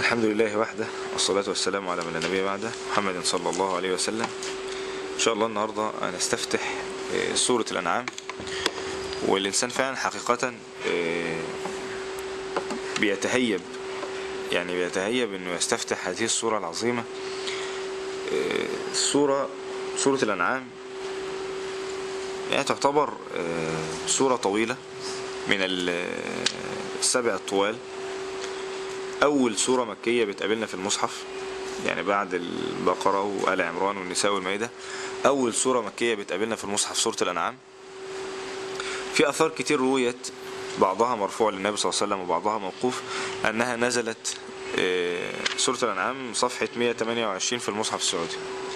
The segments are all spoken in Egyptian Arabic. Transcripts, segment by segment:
الحمد لله وحده والصلاة والسلام على من لا نبي بعده محمد صلى الله عليه وسلم إن شاء الله النهاردة هنستفتح آه، سورة الأنعام والإنسان فعلا حقيقة آه، بيتهيب يعني بيتهيب إنه يستفتح هذه السورة العظيمة آه، السورة سورة الأنعام يعني تعتبر آه، سورة طويلة من ال- السبع الطوال أول سورة مكية بتقابلنا في المصحف يعني بعد البقرة وآل عمران والنساء والمائدة أول سورة مكية بتقابلنا في المصحف سورة الأنعام في أثار كتير رويت بعضها مرفوع للنبي صلى الله عليه وسلم وبعضها موقوف أنها نزلت آه، سورة الأنعام صفحة 128 في المصحف السعودي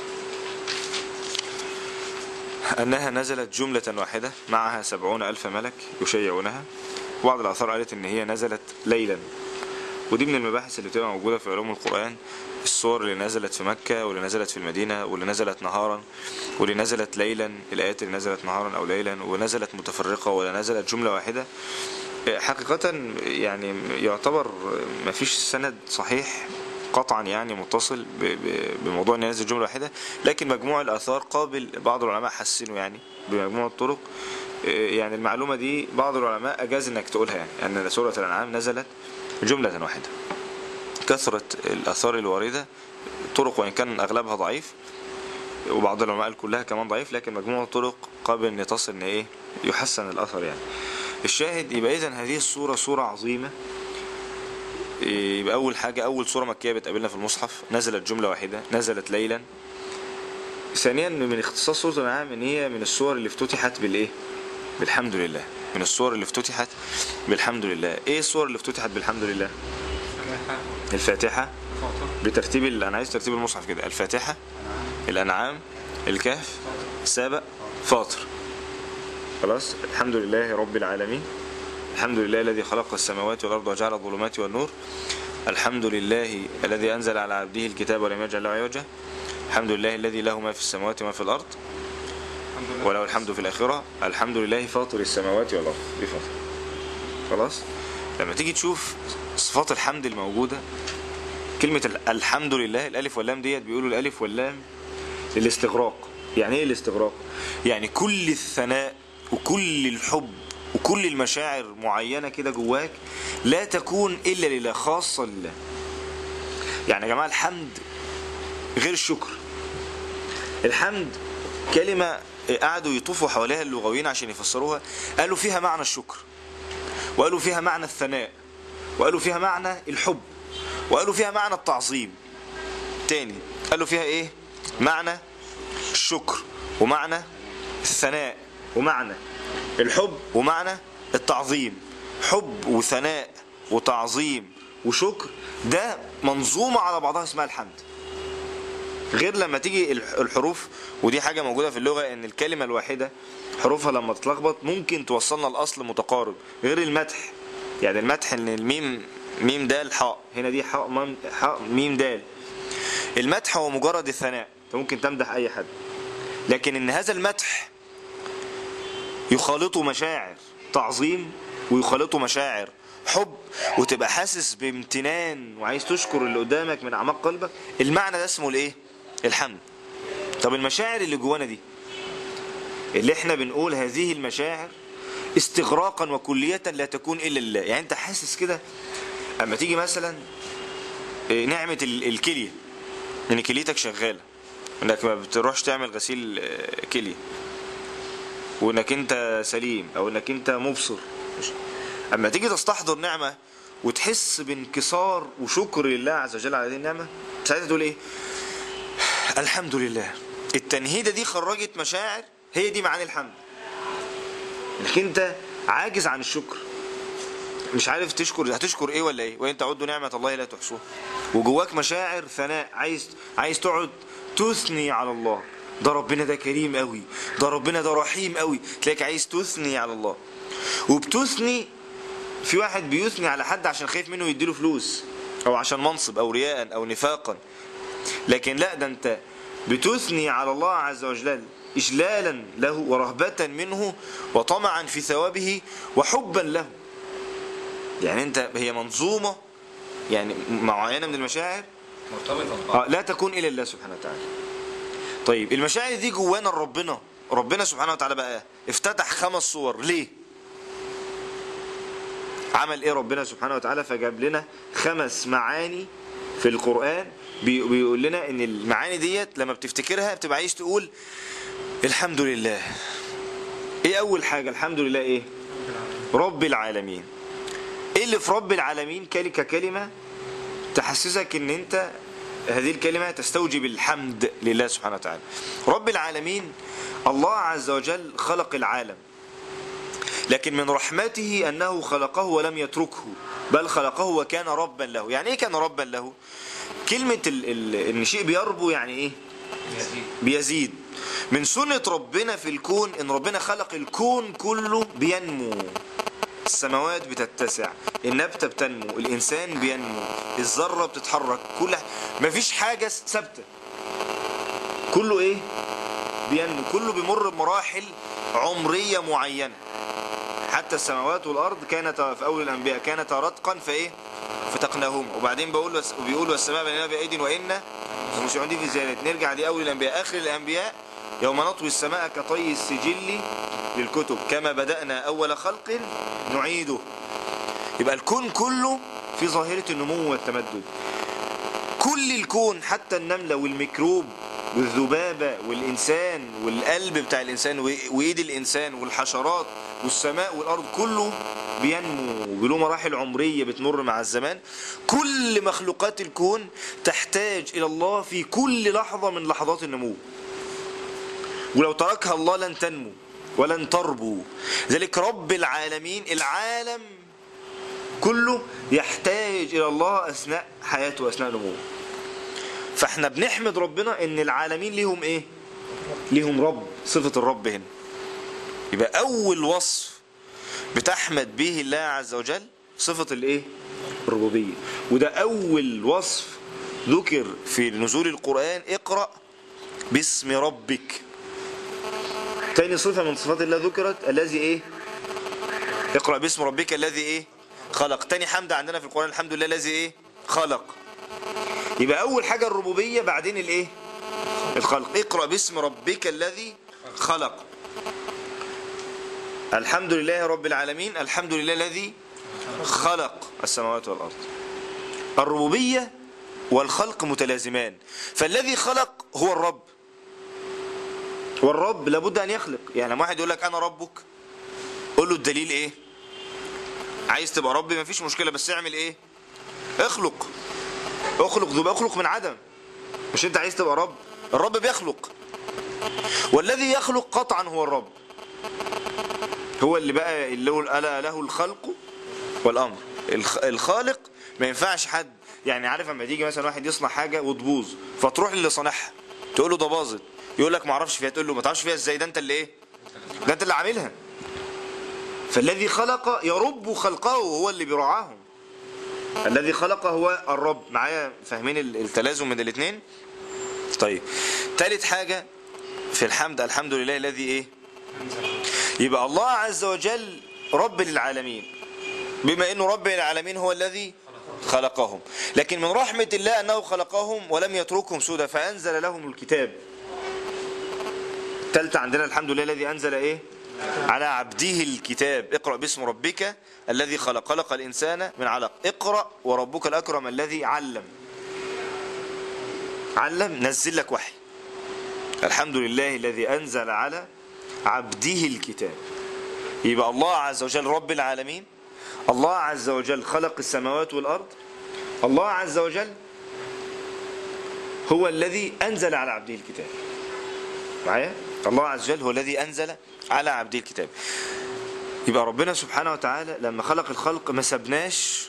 أنها نزلت جملة واحدة معها سبعون ألف ملك يشيعونها بعض الآثار قالت إن هي نزلت ليلا ودي من المباحث اللي بتبقى موجودة في علوم القرآن الصور اللي نزلت في مكة واللي نزلت في المدينة واللي نزلت نهارا واللي نزلت ليلا الآيات اللي نزلت نهارا أو ليلا ونزلت متفرقة ولا نزلت جملة واحدة حقيقة يعني يعتبر ما فيش سند صحيح قطعا يعني متصل ب- ب- بموضوع ان ينزل جمله واحده لكن مجموع الاثار قابل بعض العلماء حسنوا يعني بمجموع الطرق إيه يعني المعلومه دي بعض العلماء اجاز انك تقولها يعني ان سوره الانعام نزلت جمله واحده كثره الاثار الوارده طرق وان كان اغلبها ضعيف وبعض العلماء قال كلها كمان ضعيف لكن مجموع الطرق قابل ان تصل ان ايه يحسن الاثر يعني الشاهد يبقى اذا هذه الصوره صوره عظيمه يبقى اول حاجه اول سوره مكيه بتقابلنا في المصحف نزلت جمله واحده نزلت ليلا ثانيا من اختصاص سوره الانعام ان هي من السور اللي افتتحت بالايه بالحمد لله من السور اللي افتتحت بالحمد لله ايه السور اللي افتتحت بالحمد لله الفاتحه بترتيب ال- انا عايز ترتيب المصحف كده الفاتحه الانعام الكهف سابق فاطر خلاص الحمد لله رب العالمين الحمد لله الذي خلق السماوات والأرض وجعل الظلمات والنور الحمد لله الذي أنزل على عبده الكتاب ولم يجعل له عوجا الحمد لله الذي له ما في السماوات وما في الأرض وله الحمد في الآخرة الحمد لله فاطر السماوات والأرض دي فاطر خلاص لما تيجي تشوف صفات الحمد الموجودة كلمة ال- الحمد لله الألف واللام ديت بيقولوا الألف واللام للاستغراق يعني ايه الاستغراق يعني كل الثناء وكل الحب وكل المشاعر معينة كده جواك لا تكون إلا لله خاصة لله يعني يا جماعة الحمد غير الشكر الحمد كلمة قعدوا يطوفوا حواليها اللغويين عشان يفسروها قالوا فيها معنى الشكر وقالوا فيها معنى الثناء وقالوا فيها معنى الحب وقالوا فيها معنى التعظيم تاني قالوا فيها ايه معنى الشكر ومعنى الثناء ومعنى الحب ومعنى التعظيم حب وثناء وتعظيم وشكر ده منظومة على بعضها اسمها الحمد غير لما تيجي الح- الحروف ودي حاجة موجودة في اللغة ان الكلمة الواحدة حروفها لما تتلخبط ممكن توصلنا لأصل متقارب غير المدح يعني المدح ان الميم ميم دال حاء هنا دي حاء ميم حاء ميم دال المدح هو مجرد الثناء انت ممكن تمدح اي حد لكن ان هذا المدح يخالطه مشاعر تعظيم ويخالطه مشاعر حب وتبقى حاسس بامتنان وعايز تشكر اللي قدامك من اعماق قلبك المعنى ده اسمه الايه الحمد طب المشاعر اللي جوانا دي اللي احنا بنقول هذه المشاعر استغراقا وكلية لا تكون الا لله يعني انت حاسس كده اما تيجي مثلا إيه، نعمة ال- الكلية ان كليتك شغالة انك ما بتروحش تعمل غسيل آه، كلية وانك انت سليم او انك انت مبصر اما تيجي تستحضر نعمة وتحس بانكسار وشكر لله عز وجل على هذه النعمة ساعتها تقول ايه الحمد لله التنهيدة دي خرجت مشاعر هي دي معاني الحمد انك انت عاجز عن الشكر مش عارف تشكر هتشكر ايه ولا ايه وان تعدوا نعمة الله لا تحصوها وجواك مشاعر ثناء عايز عايز تقعد تثني على الله ده ربنا ده كريم قوي ده ربنا ده رحيم قوي تلاقيك عايز تثني على الله وبتثني في واحد بيثني على حد عشان خايف منه يديله فلوس او عشان منصب او رياء او نفاقا لكن لا ده انت بتثني على الله عز وجل إجلالا له ورهبة منه وطمعا في ثوابه وحبا له يعني انت هي منظومة يعني معينة من المشاعر مرتبطة ببعض آه لا تكون إلا الله سبحانه وتعالى طيب المشاعر دي جوانا ربنا ربنا سبحانه وتعالى بقى افتتح خمس صور ليه عمل ايه ربنا سبحانه وتعالى فجاب لنا خمس معاني في القرآن بي- بيقول لنا ان المعاني ديت لما بتفتكرها بتبقى عايز تقول الحمد لله ايه اول حاجة الحمد لله ايه رب العالمين ايه اللي في رب العالمين كل- ككلمة تحسسك ان انت هذه الكلمة تستوجب الحمد لله سبحانه وتعالى رب العالمين الله عز وجل خلق العالم لكن من رحمته أنه خلقه ولم يتركه بل خلقه وكان ربا له يعني إيه كان ربا له كلمة ال ال إن شيء بيربو يعني إيه يزيد بيزيد من سنة ربنا في الكون ان ربنا خلق الكون كله بينمو السماوات بتتسع النبتة بتنمو الإنسان بينمو الذرة بتتحرك كل مفيش حاجة ثابتة كله إيه بينمو كله بيمر بمراحل عمرية معينة حتى السماوات والأرض كانت في أول الأنبياء كانت رتقا فإيه فتقناهما وبعدين بقول وس- وبيقول والسماء بنيناها بأيد وإنا مسيحون دي في زيادة نرجع دي أول الأنبياء آخر الأنبياء يوم نطوي السماء كطي السجل للكتب كما بدأنا أول خلق نعيده يبقى الكون كله في ظاهرة النمو والتمدد كل الكون حتى النملة والميكروب والذبابة والإنسان والقلب بتاع الإنسان و- وإيد الإنسان والحشرات والسماء والأرض كله بينمو وله مراحل عمرية بتمر مع الزمان كل مخلوقات الكون تحتاج إلى الله في كل لحظة من لحظات النمو ولو تركها الله لن تنمو ولن تربو ذلك رب العالمين العالم كله يحتاج إلى الله أثناء حياته وأثناء نموه فاحنا بنحمد ربنا ان العالمين ليهم ايه ليهم رب صفة الرب هنا يبقى اول وصف بتحمد به الله عز وجل صفة الايه الربوبية وده اول وصف ذكر في نزول القرآن اقرأ باسم ربك تاني صفة من صفات الله ذكرت الذي ايه اقرأ باسم ربك الذي ايه خلق تاني حمد عندنا في القرآن الحمد لله الذي ايه خلق يبقى اول حاجة الربوبية بعدين الايه الخلق اقرأ باسم ربك الذي خلق الحمد لله رب العالمين الحمد لله الذي خلق السماوات والأرض الربوبية والخلق متلازمان فالذي خلق هو الرب والرب لابد أن يخلق يعني لما واحد يقول لك أنا ربك قول له الدليل إيه عايز تبقى رب مفيش مشكلة بس اعمل إيه اخلق اخلق ذو اخلق من عدم مش انت عايز تبقى رب الرب بيخلق والذي يخلق قطعا هو الرب هو اللي بقى اللي هو ألا له الخلق والامر الخ- الخالق ما ينفعش حد يعني عارف لما تيجي مثلا واحد يصنع حاجه وتبوظ فتروح للي صانعها تقول له ده باظت يقول لك ما اعرفش فيها تقول له ما تعرفش فيها ازاي ده انت اللي ايه ده انت اللي عاملها فالذي خلق يرب خلقه هو اللي بيرعاهم الذي خلق هو الرب معايا فاهمين ال- التلازم من الاثنين طيب ثالث حاجة في الحمد الحمد لله الذي ايه يبقى الله عز وجل رب للعالمين بما انه رب للعالمين هو الذي خلقهم لكن من رحمة الله انه خلقهم ولم يتركهم سدى فانزل لهم الكتاب ثالثة عندنا الحمد لله الذي انزل ايه على عبده الكتاب اقرأ باسم ربك الذي خلق خلق الإنسان من علق اقرأ وربك الأكرم الذي علم علم نزل لك وحي الحمد لله الذي أنزل على عبده الكتاب يبقى الله عز وجل رب العالمين الله عز وجل خلق السماوات والأرض الله عز وجل هو الذي أنزل على عبده الكتاب معايا الله عز وجل هو الذي أنزل على عبده الكتاب يبقى ربنا سبحانه وتعالى لما خلق الخلق ما سبناش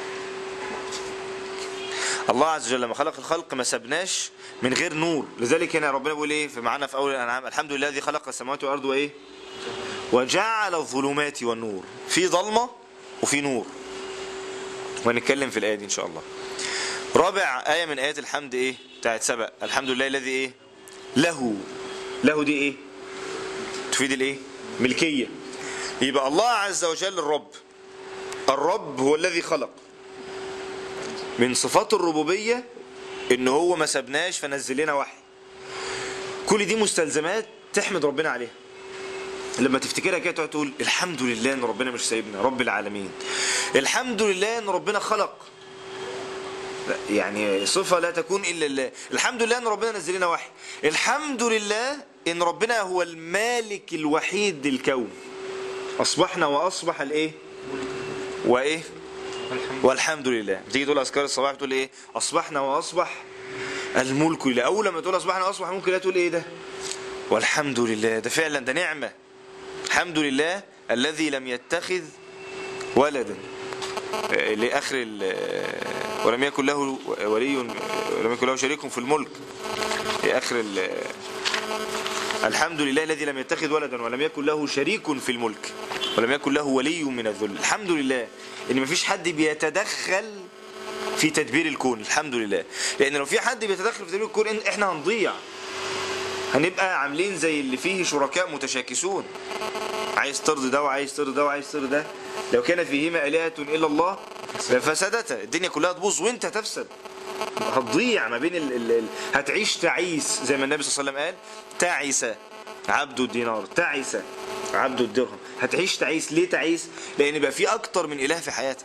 الله عز وجل لما خلق الخلق ما سبناش من غير نور لذلك هنا ربنا بيقول ايه في معانا في اول الانعام الحمد لله الذي خلق السماوات والارض وايه وجعل الظلمات والنور في ظلمه وفي نور وهنتكلم في الايه دي ان شاء الله رابع ايه من ايات الحمد ايه بتاعت سبق الحمد لله الذي ايه له له دي ايه تفيد الايه ملكيه يبقى الله عز وجل الرب الرب هو الذي خلق من صفات الربوبية ان هو ما سبناش فنزل لنا وحي كل دي مستلزمات تحمد ربنا عليها لما تفتكرها كده تقعد تقول الحمد لله ان ربنا مش سايبنا رب العالمين الحمد لله ان ربنا خلق لا، يعني صفة لا تكون إلا الله الحمد لله أن ربنا نزل لنا وحي الحمد لله أن ربنا هو المالك الوحيد للكون أصبحنا وأصبح الإيه وإيه والحمد والحمد لله بتيجي تقول أذكار الصباح تقول إيه أصبحنا وأصبح الملك لله أول لما تقول أصبحنا وأصبح الملك لله تقول إيه ده والحمد لله ده فعلا ده نعمة الحمد لله الذي لم يتخذ ولدا آه، لآخر ال- ولم يكن له ولي ولم يكن له شريك في الملك لآخر ال- الحمد لله الذي لم يتخذ ولدا ولم يكن له شريك في الملك ولم يكن له ولي من الذل الحمد لله ان مفيش حد بيتدخل في تدبير الكون الحمد لله لان لو في حد بيتدخل في تدبير الكون إن- احنا هنضيع هنبقى عاملين زي اللي فيه شركاء متشاكسون عايز ترضي ده وعايز ترضي ده وعايز ترضي ده لو كان فيهما آلهة إلا الله لفسدتا الدنيا كلها تبوظ وانت تفسد هتضيع ما بين ال ال ال هتعيش تعيس زي ما النبي صلى الله عليه وسلم قال تعس عبد الدينار تعس عبد الدرهم هتعيش تعيس ليه تعيس لان بقى في اكتر من اله في حياتك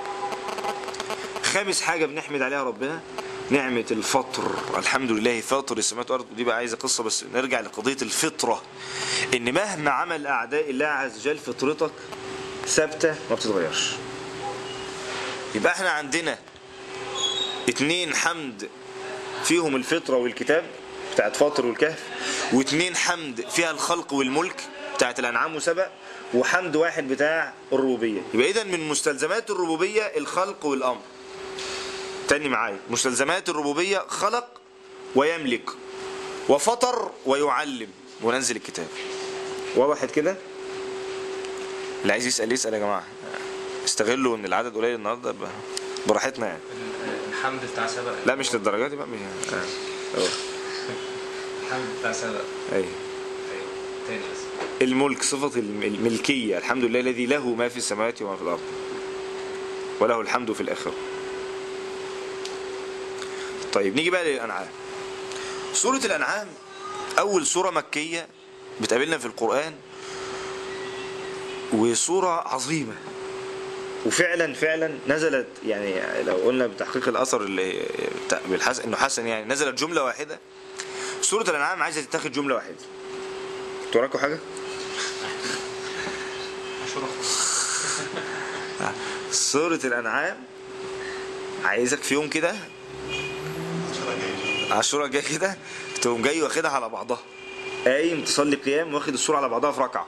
خامس حاجة بنحمد عليها ربنا نعمة الفطر الحمد لله فاطر السماوات والأرض دي بقى عايزة قصة بس نرجع لقضية الفطرة إن مهما عمل أعداء الله عز وجل فطرتك ثابتة ما بتتغيرش يبقى احنا عندنا اتنين حمد فيهم الفطرة والكتاب بتاعت فاطر والكهف واتنين حمد فيها الخلق والملك بتاعت الأنعام وسبأ وحمد واحد بتاع الربوبية يبقى إذا من مستلزمات الربوبية الخلق والأمر تاني معايا مستلزمات الربوبية خلق ويملك وفطر ويعلم وننزل الكتاب وضحت كده اللي عايز يسأل يسأل يا جماعة استغلوا ان العدد قليل النهارده ب- براحتنا يعني الحمد بتاع سبق لا مش للدرجه دي بقى مش آه. أوه. الحمد بتاع سبق ايوه ايوه تاني بس الملك صفة الم- الملكية الحمد لله الذي له ما في السماوات وما في الأرض وله الحمد في الآخرة طيب نيجي بقى للأنعام سورة الأنعام أول سورة مكية بتقابلنا في القرآن وسورة عظيمة وفعلا فعلا نزلت يعني لو قلنا بتحقيق الأثر اللي بتاع- بالحسن إنه حسن يعني نزلت جملة واحدة سورة الأنعام عايزة تتاخد جملة واحدة انتوا وراكوا حاجة؟ مشهورة سورة الأنعام عايزك في يوم كده عاشوراء جاي كده تقوم جاي واخدها على بعضها قايم تصلي قيام واخد السورة على بعضها في ركعة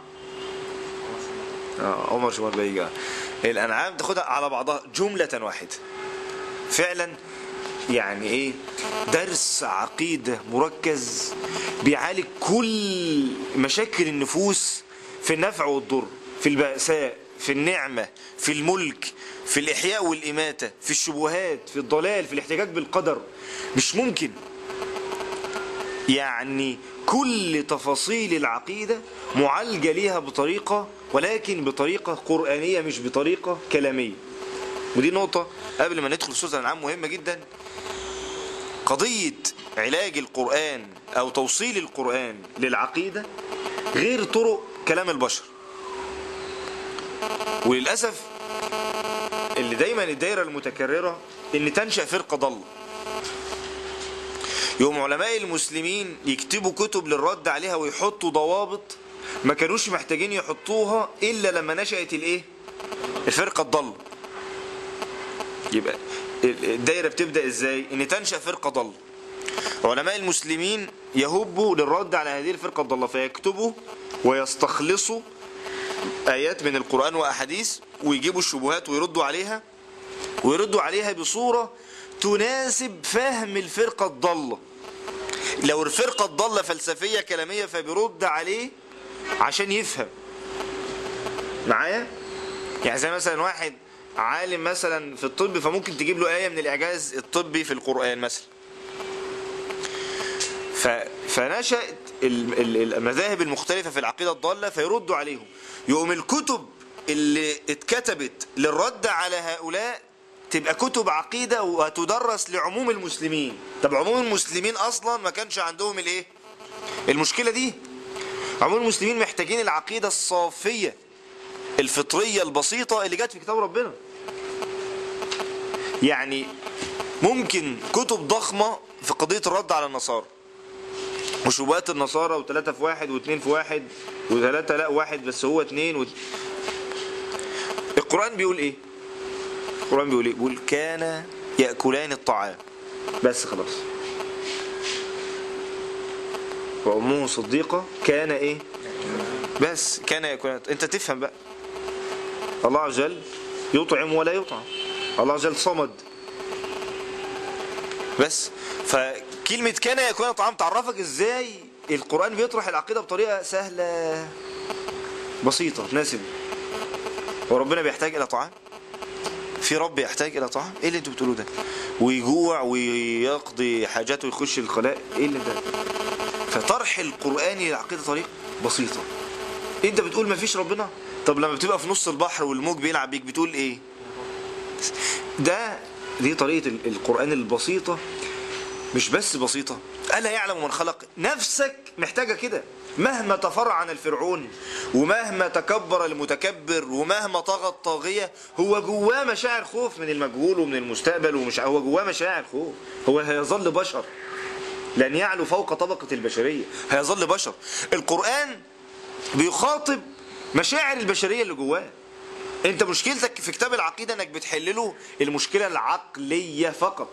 اه عمر شمال بيجي آه. الأنعام تاخدها على بعضها جملة واحدة فعلا يعني ايه درس عقيدة مركز بيعالج كل مشاكل النفوس في النفع والضر في البأساء في النعمة في الملك في الإحياء والإماتة في الشبهات في الضلال في الاحتجاج بالقدر مش ممكن يعني كل تفاصيل العقيدة معالجة ليها بطريقة ولكن بطريقة قرآنية مش بطريقة كلامية ودي نقطة قبل ما ندخل في سورة الأنعام مهمة جدا قضية علاج القرآن أو توصيل القرآن للعقيدة غير طرق كلام البشر وللأسف اللي دايما الدايرة المتكررة ان تنشأ فرقة ضالة يوم علماء المسلمين يكتبوا كتب للرد عليها ويحطوا ضوابط ما كانوش محتاجين يحطوها الا لما نشأت الايه الفرقة الضالة يبقى الدايرة بتبدأ ازاي ان تنشأ فرقة ضالة علماء المسلمين يهبوا للرد على هذه الفرقة الضالة فيكتبوا ويستخلصوا آيات من القرآن وأحاديث ويجيبوا الشبهات ويردوا عليها ويردوا عليها بصورة تناسب فهم الفرقة الضالة لو الفرقة الضالة فلسفية كلامية فبيرد عليه عشان يفهم معايا يعني زي مثلا واحد عالم مثلا في الطب فممكن تجيب له آية من الإعجاز الطبي في القرآن مثلا ف... فنشأت ال- ال- المذاهب المختلفة في العقيدة الضالة فيردوا عليهم يقوم الكتب اللي اتكتبت للرد على هؤلاء تبقى كتب عقيدة وتدرس لعموم المسلمين طب عموم المسلمين أصلا ما كانش عندهم الإيه المشكلة دي عموم المسلمين محتاجين العقيدة الصافية الفطرية البسيطة اللي جت في كتاب ربنا يعني ممكن كتب ضخمة في قضية الرد على النصارى وشبهات النصارى وثلاثة في واحد واثنين في واحد وثلاثة لا واحد بس هو اثنين و... القرآن بيقول ايه القرآن بيقول ايه بيقول كان يأكلان الطعام بس خلاص وأمه صديقة كان ايه بس كان يأكلان انت تفهم بقى الله عز وجل يطعم ولا يطعم الله عز وجل صمد بس فكلمة كان يكون طعام تعرفك ازاي القرآن بيطرح العقيدة بطريقة سهلة بسيطة تناسب وربنا بيحتاج إلى طعام في رب يحتاج إلى طعام ايه اللي انتوا بتقولوه ده ويجوع ويقضي حاجاته ويخش الخلاء ايه اللي ده فطرح القرآن للعقيدة طريقة بسيطة انت بتقول مفيش ربنا طب لما بتبقى في نص البحر والموج بيلعب بيك بتقول ايه ده دي طريقة ال- القرآن البسيطة مش بس بسيطة ألا يعلم من خلق نفسك محتاجة كده مهما تفرعن الفرعون ومهما تكبر المتكبر ومهما طغى الطاغية هو جواه مشاعر خوف من المجهول ومن المستقبل ومش هو جواه مشاعر خوف هو هيظل بشر لن يعلو فوق طبقة البشرية هيظل بشر القرآن بيخاطب مشاعر البشرية اللي جواه انت مشكلتك في كتاب العقيدة انك بتحلله المشكلة العقلية فقط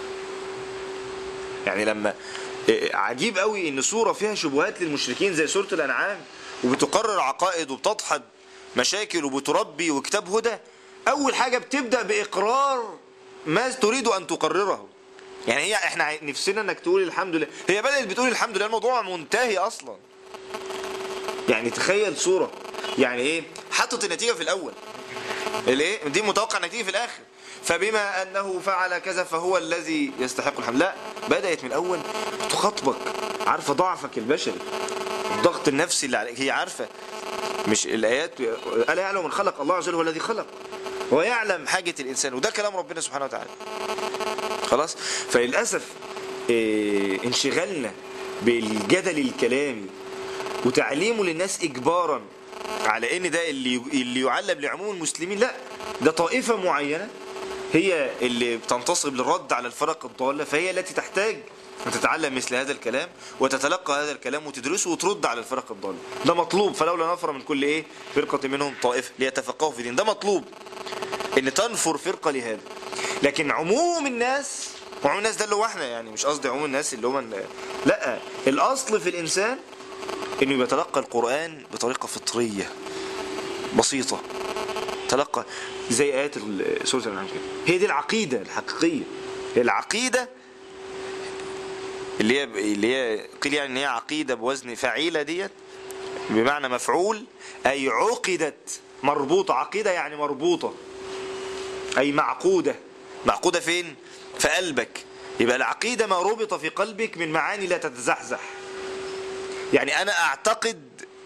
يعني لما اه، عجيب قوي ان سورة فيها شبهات للمشركين زي سورة الانعام وبتقرر عقائد وبتدحض مشاكل وبتربي وكتاب هدى اول حاجة بتبدأ باقرار ما تريد ان تقرره يعني هي احنا عاي- نفسنا انك تقول الحمد لله هي بدأت بتقول الحمد لله الموضوع منتهي اصلا يعني تخيل صورة يعني ايه حطت النتيجة في الاول الايه دي متوقع انها تيجي في الاخر فبما انه فعل كذا فهو الذي يستحق الحمد لا بدات من الاول تخاطبك عارفه ضعفك البشري الضغط النفسي اللي عليك هي عارفه مش الايات الا يعلم من خلق الله عز وجل هو الذي خلق ويعلم حاجه الانسان وده كلام ربنا سبحانه وتعالى خلاص فللاسف إيه، انشغالنا بالجدل الكلامي وتعليمه للناس اجبارا على ان ده اللي اللي يعلم لعموم المسلمين لا ده طائفه معينه هي اللي بتنتصب للرد على الفرق الضاله فهي التي تحتاج أن تتعلم مثل هذا الكلام وتتلقى هذا الكلام وتدرسه وترد على الفرق الضاله ده مطلوب فلولا نفر من كل ايه فرقه منهم طائفه ليتفقهوا في الدين ده مطلوب ان تنفر فرقه لهذا لكن عموم الناس وعموم الناس ده اللي هو احنا يعني مش قصدي عموم الناس اللي هم لا الاصل في الانسان انه يتلقى القرآن بطريقة فطرية بسيطة تلقى زي آيات ال- سورة الأنعام كده هي دي العقيدة الحقيقية العقيدة اللي هي اللي هي قيل يعني ان هي عقيدة بوزن فعيلة ديت بمعنى مفعول أي عقدت مربوطة عقيدة يعني مربوطة أي معقودة معقودة فين؟ في قلبك يبقى العقيدة ما ربط في قلبك من معاني لا تتزحزح يعني انا اعتقد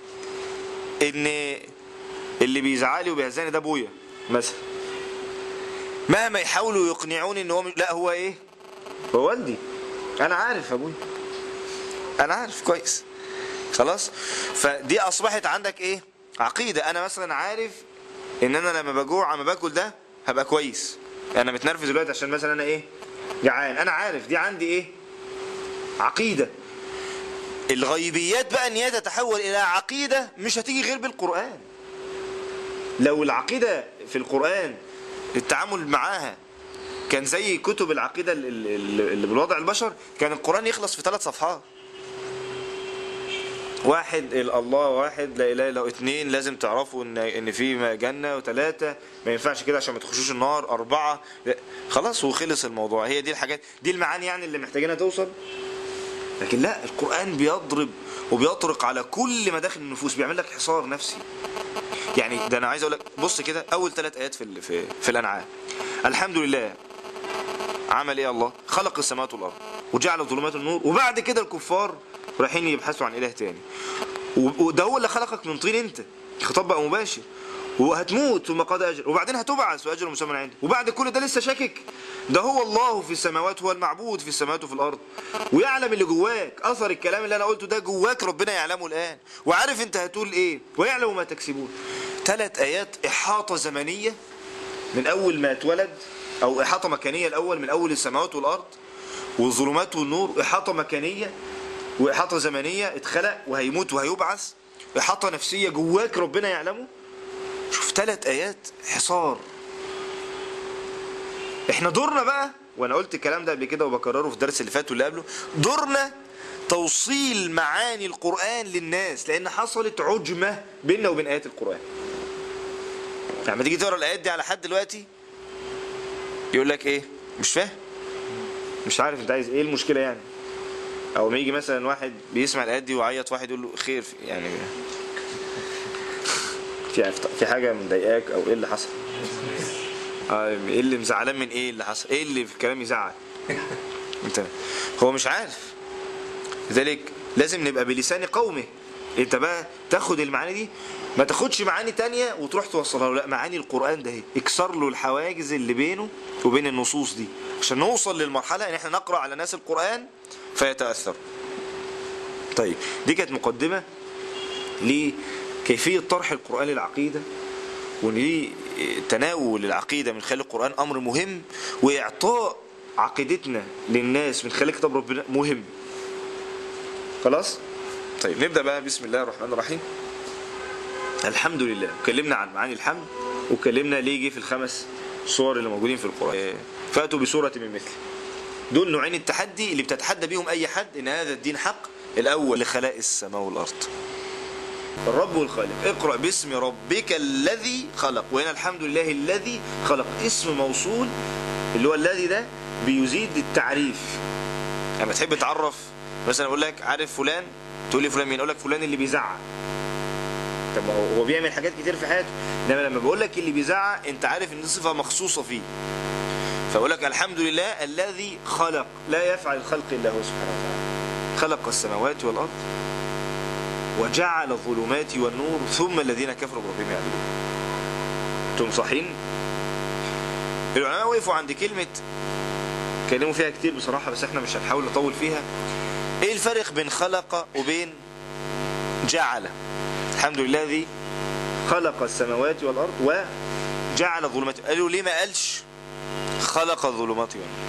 ان اللي بيزعلي وبيهزاني ده ابويا مثلا مهما يحاولوا يقنعوني ان هو مش- لا هو ايه هو والدي انا عارف ابويا انا عارف كويس خلاص فدي اصبحت عندك ايه عقيدة انا مثلا عارف ان انا لما بجوع اما باكل ده هبقى كويس انا متنرفز دلوقتي عشان مثلا انا ايه جعان انا عارف دي عندي ايه عقيدة الغيبيات بقى ان هي تتحول الى عقيدة مش هتيجي غير بالقرآن لو العقيدة في القرآن التعامل معاها كان زي كتب العقيدة ال- ال- اللي بالوضع البشر كان القرآن يخلص في ثلاث صفحات واحد ال- الله واحد لا اله الا هو اثنين لازم تعرفوا ان ان في جنه وثلاثه ما ينفعش كده عشان ما تخشوش النار اربعه لا، خلاص وخلص الموضوع هي دي الحاجات دي المعاني يعني اللي محتاجينها توصل لكن لا القرآن بيضرب وبيطرق على كل مداخل النفوس بيعمل لك حصار نفسي يعني ده انا عايز اقول لك بص كده اول ثلاث ايات في ال- في في الانعام الحمد لله عمل ايه الله خلق السماوات والارض وجعل الظلمات النور وبعد كده الكفار رايحين يبحثوا عن اله تاني و- وده هو اللي خلقك من طين انت خطاب بقى مباشر وهتموت ثم قضى اجل وبعدين هتبعث واجل مسمى عنده وبعد كل ده لسه شاكك ده هو الله في السماوات هو المعبود في السماوات وفي الارض ويعلم اللي جواك اثر الكلام اللي انا قلته ده جواك ربنا يعلمه الان وعارف انت هتقول ايه ويعلم ما تكسبون ثلاث ايات احاطه زمنيه من اول ما اتولد او احاطه مكانيه الاول من اول السماوات والارض والظلمات والنور احاطه مكانيه واحاطه زمنيه اتخلق وهيموت وهيبعث احاطه نفسيه جواك ربنا يعلمه شوف ثلاث ايات حصار احنا دورنا بقى وانا قلت الكلام ده قبل كده وبكرره في الدرس اللي فات واللي قبله دورنا توصيل معاني القرآن للناس لأن حصلت عجمة بيننا وبين آيات القرآن يعني لما تيجي تقرا الآيات دي على حد دلوقتي يقول لك إيه مش فاهم مش عارف أنت عايز إيه المشكلة يعني أو ما يجي مثلا واحد بيسمع الآيات دي ويعيط واحد يقول له خير يعني في في حاجة مضايقاك أو إيه اللي حصل؟ آه، ايه اللي مزعلان من ايه اللي حصل ايه اللي في الكلام يزعل انت هو مش عارف لذلك لازم نبقى بلسان قومه انت بقى تاخد المعاني دي ما تاخدش معاني تانية وتروح توصلها له لا معاني القرآن ده اهي اكسر له الحواجز اللي بينه وبين النصوص دي عشان نوصل للمرحلة ان احنا نقرأ على ناس القرآن فيتأثر طيب دي كانت مقدمة لكيفية طرح القرآن للعقيدة وان دي تناول العقيدة من خلال القرآن أمر مهم وإعطاء عقيدتنا للناس من خلال كتاب ربنا مهم خلاص طيب نبدأ بقى بسم الله الرحمن الرحيم الحمد لله اتكلمنا عن معاني الحمد واتكلمنا ليه جه في الخمس صور اللي موجودين في القرآن فأتوا بسورة من مثله دول نوعين التحدي اللي بتتحدى بيهم أي حد إن هذا الدين حق الأول لخلائق السماء والأرض الرب والخالق اقرأ باسم ربك الذي خلق وهنا الحمد لله الذي خلق اسم موصول اللي هو الذي ده بيزيد التعريف يعني تحب تعرف مثلا اقول لك عارف فلان تقول لي فلان مين اقول لك فلان اللي بيزعق طب ما هو هو بيعمل حاجات كتير في حياته انما لما بقول لك اللي بيزعق انت عارف ان دي صفه مخصوصه فيه فاقول لك الحمد لله الذي خلق لا يفعل الخلق الا هو سبحانه وتعالى خلق السماوات والارض وجعل الظلمات والنور ثم الذين كفروا بربهم يعدلون انتم صحين العلماء وقفوا عند كلمة كلموا فيها كتير بصراحة بس احنا مش هنحاول نطول فيها ايه الفرق بين خلق وبين جعل الحمد لله الذي خلق السماوات والأرض وجعل الظلمات قالوا ليه ما قالش خلق الظلمات والنور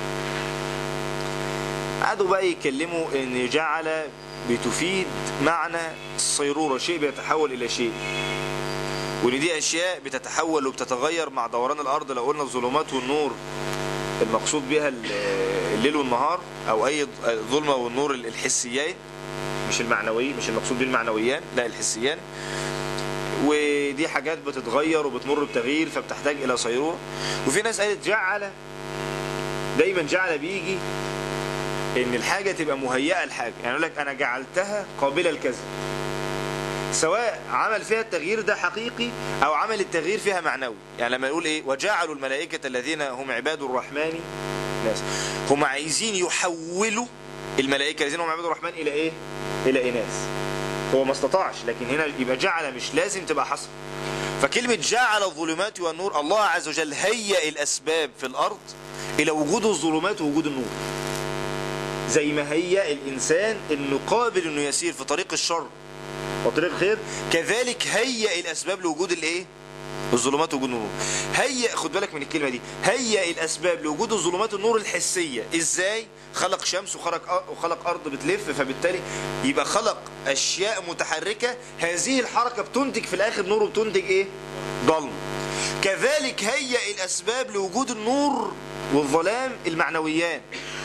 قعدوا بقى يتكلموا ان جعل بتفيد معنى الصيرورة شيء بيتحول إلى شيء وإن دي أشياء بتتحول وبتتغير مع دوران الأرض لو قلنا الظلمات والنور المقصود بها الليل والنهار أو أي ظلمة والنور الحسيين مش المعنوي مش المقصود بيه المعنويان لا الحسيان ودي حاجات بتتغير وبتمر بتغيير فبتحتاج إلى صيرورة وفي ناس قالت جعل دايما جعل بيجي ان الحاجة تبقى مهيئة لحاجة يعني يقول لك انا جعلتها قابلة لكذا سواء عمل فيها التغيير ده حقيقي او عمل التغيير فيها معنوي يعني لما يقول ايه وجعلوا الملائكة الذين هم عباد الرحمن ناس هم عايزين يحولوا الملائكة الذين هم عباد الرحمن الى ايه الى اناث هو ما استطاعش لكن هنا يبقى جعل مش لازم تبقى حصل فكلمة جعل الظلمات والنور الله عز وجل هيئ الأسباب في الأرض إلى وجود الظلمات ووجود النور زي ما هي الإنسان إنه قابل إنه يسير في طريق الشر وطريق الخير كذلك هيئ الأسباب لوجود الإيه؟ الظلمات ووجود النور هيئ خد بالك من الكلمة دي هيئ الأسباب لوجود الظلمات النور الحسية إزاي؟ خلق شمس وخلق وخلق أرض بتلف فبالتالي يبقى خلق أشياء متحركة هذه الحركة بتنتج في الآخر نور وبتنتج إيه؟ ضلم كذلك هيئ الأسباب لوجود النور والظلام المعنويان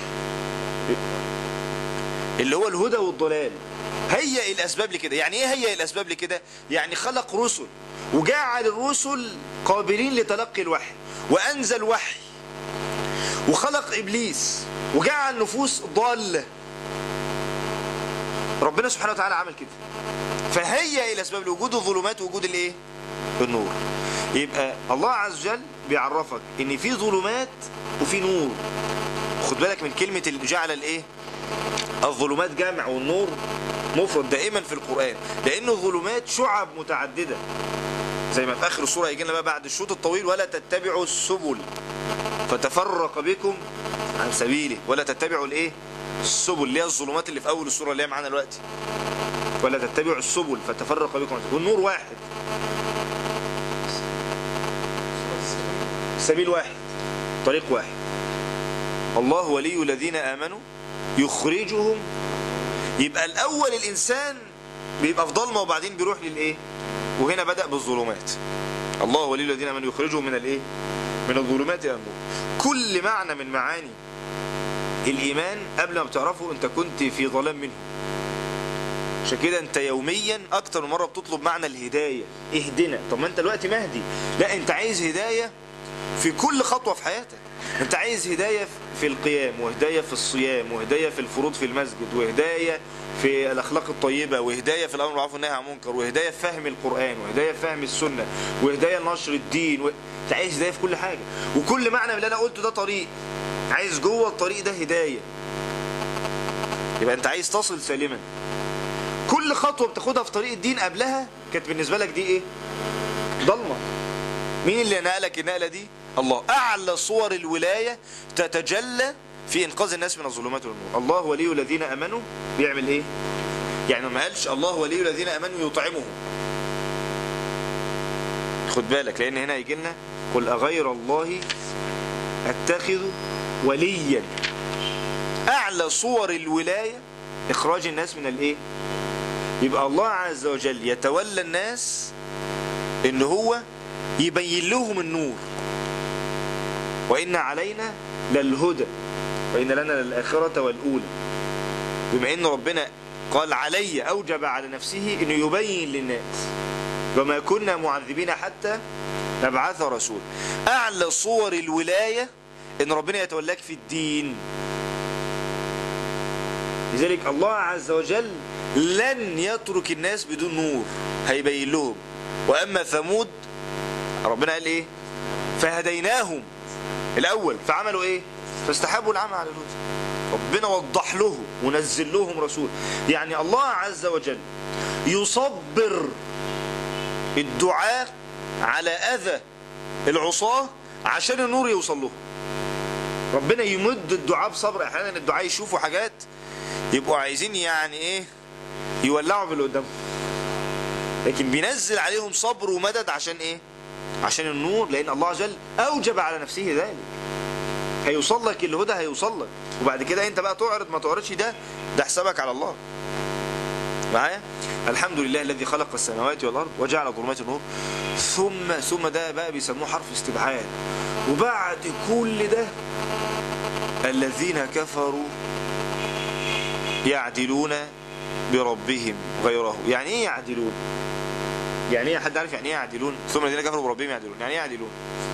اللي هو الهدى والضلال هيئ الأسباب لكده يعني إيه هيئ الأسباب لكده يعني خلق رسل وجعل الرسل قابلين لتلقي الوحي وأنزل وحي وخلق إبليس وجعل نفوس ضالة ربنا سبحانه وتعالى عمل كده فهيئ الأسباب لوجود الظلمات ووجود الإيه النور يبقى الله عز وجل بيعرفك ان في ظلمات وفي نور خد بالك من كلمة جعل الايه الظلمات جمع والنور مفرد دائما في القرآن لأن الظلمات شعب متعددة زي ما في اخر السوره هيجي لنا بقى بعد الشوط الطويل ولا تتبعوا السبل فتفرق بكم عن سبيله ولا تتبعوا الايه السبل اللي هي الظلمات اللي في اول السوره اللي هي معانا دلوقتي ولا تتبعوا السبل فتفرق بكم عن سبيله والنور واحد سبيل واحد طريق واحد الله ولي الذين امنوا يخرجهم يبقى الاول الانسان بيبقى في ضلمه وبعدين بيروح للايه وهنا بدا بالظلمات الله ولي الذين امنوا يخرجهم من الايه من الظلمات الى النور كل معنى من معاني الايمان قبل ما بتعرفه انت كنت في ظلام منه عشان كده انت يوميا اكتر من مره بتطلب معنى الهدايه اهدنا طب ما انت دلوقتي مهدي لا انت عايز هدايه في كل خطوه في حياتك انت عايز هدايه في القيام وهدايه في الصيام وهدايه في الفروض في المسجد وهدايه في الاخلاق الطيبه وهدايه في الامر بالمعروف والنهي عن المنكر وهدايه في فهم القران وهدايه في فهم السنه وهدايه لنشر الدين و... انت عايز هدايه في كل حاجه وكل معنى من اللي انا قلته ده طريق عايز جوه الطريق ده هدايه يبقى انت عايز تصل سالما كل خطوه بتاخدها في طريق الدين قبلها كانت بالنسبه لك دي ايه ضلمه مين اللي نقلك النقله دي الله اعلى صور الولايه تتجلى في انقاذ الناس من الظلمات والنور الله ولي الذين امنوا بيعمل ايه يعني ما قالش الله ولي الذين امنوا يطعمهم خد بالك لان هنا يجي لنا قل اغير الله اتخذ وليا اعلى صور الولايه اخراج الناس من الايه يبقى الله عز وجل يتولى الناس ان هو يبين لهم النور وإن علينا للهدى وإن لنا للآخرة والأولى بما إن ربنا قال علي أوجب على نفسه إنه يبين للناس وما كنا معذبين حتى نبعث رسول أعلى صور الولاية إن ربنا يتولاك في الدين لذلك الله عز وجل لن يترك الناس بدون نور هيبين لهم وأما ثمود ربنا قال إيه فهديناهم الأول فعملوا إيه فاستحبوا العمى على الهدى ربنا وضح له ونزل لهم رسول يعني الله عز وجل يصبر الدعاء على أذى العصاة عشان النور يوصل لهم ربنا يمد الدعاء بصبر احيانا الدعاء يشوفوا حاجات يبقوا عايزين يعني ايه يولعوا باللي قدامهم لكن بينزل عليهم صبر ومدد عشان ايه عشان النور لان الله عز وجل اوجب على نفسه ذلك هيوصل لك الهدى هيوصل لك وبعد كده انت بقى تعرض ما تعرضش ده ده حسابك على الله معايا الحمد لله الذي خلق السماوات والارض وجعل ظلمات النور ثم ثم ده بقى بيسموه حرف استبعاد وبعد كل ده الذين كفروا يعدلون بربهم غيره يعني ايه يعدلون يعني ايه حد عارف يعني ايه يعدلون ثم الذين كفروا بربهم يعدلون يعني ايه يعدلون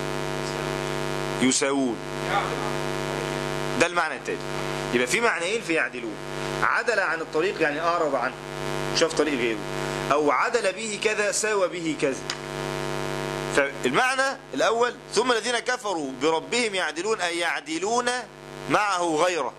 يساوون ده المعنى التاني يبقى في معنيين في يعدلون عدل عن الطريق يعني اعرض عنه شاف طريق غيره او عدل به كذا ساوى به كذا فالمعنى الاول ثم الذين كفروا بربهم يعدلون اي يعدلون معه غيره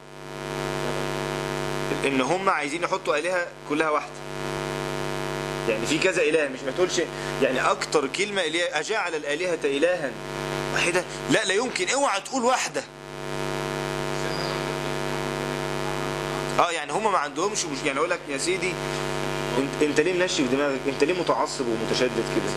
ان هم عايزين يحطوا الهه كلها واحده يعني في كذا اله مش ما تقولش يعني اكتر كلمه اللي هي اجعل الالهه الها واحده لا لا يمكن اوعى تقول واحده اه يعني هم ما عندهمش مش يعني اقول لك يا سيدي انت, انت ليه منشف دماغك انت ليه متعصب ومتشدد كده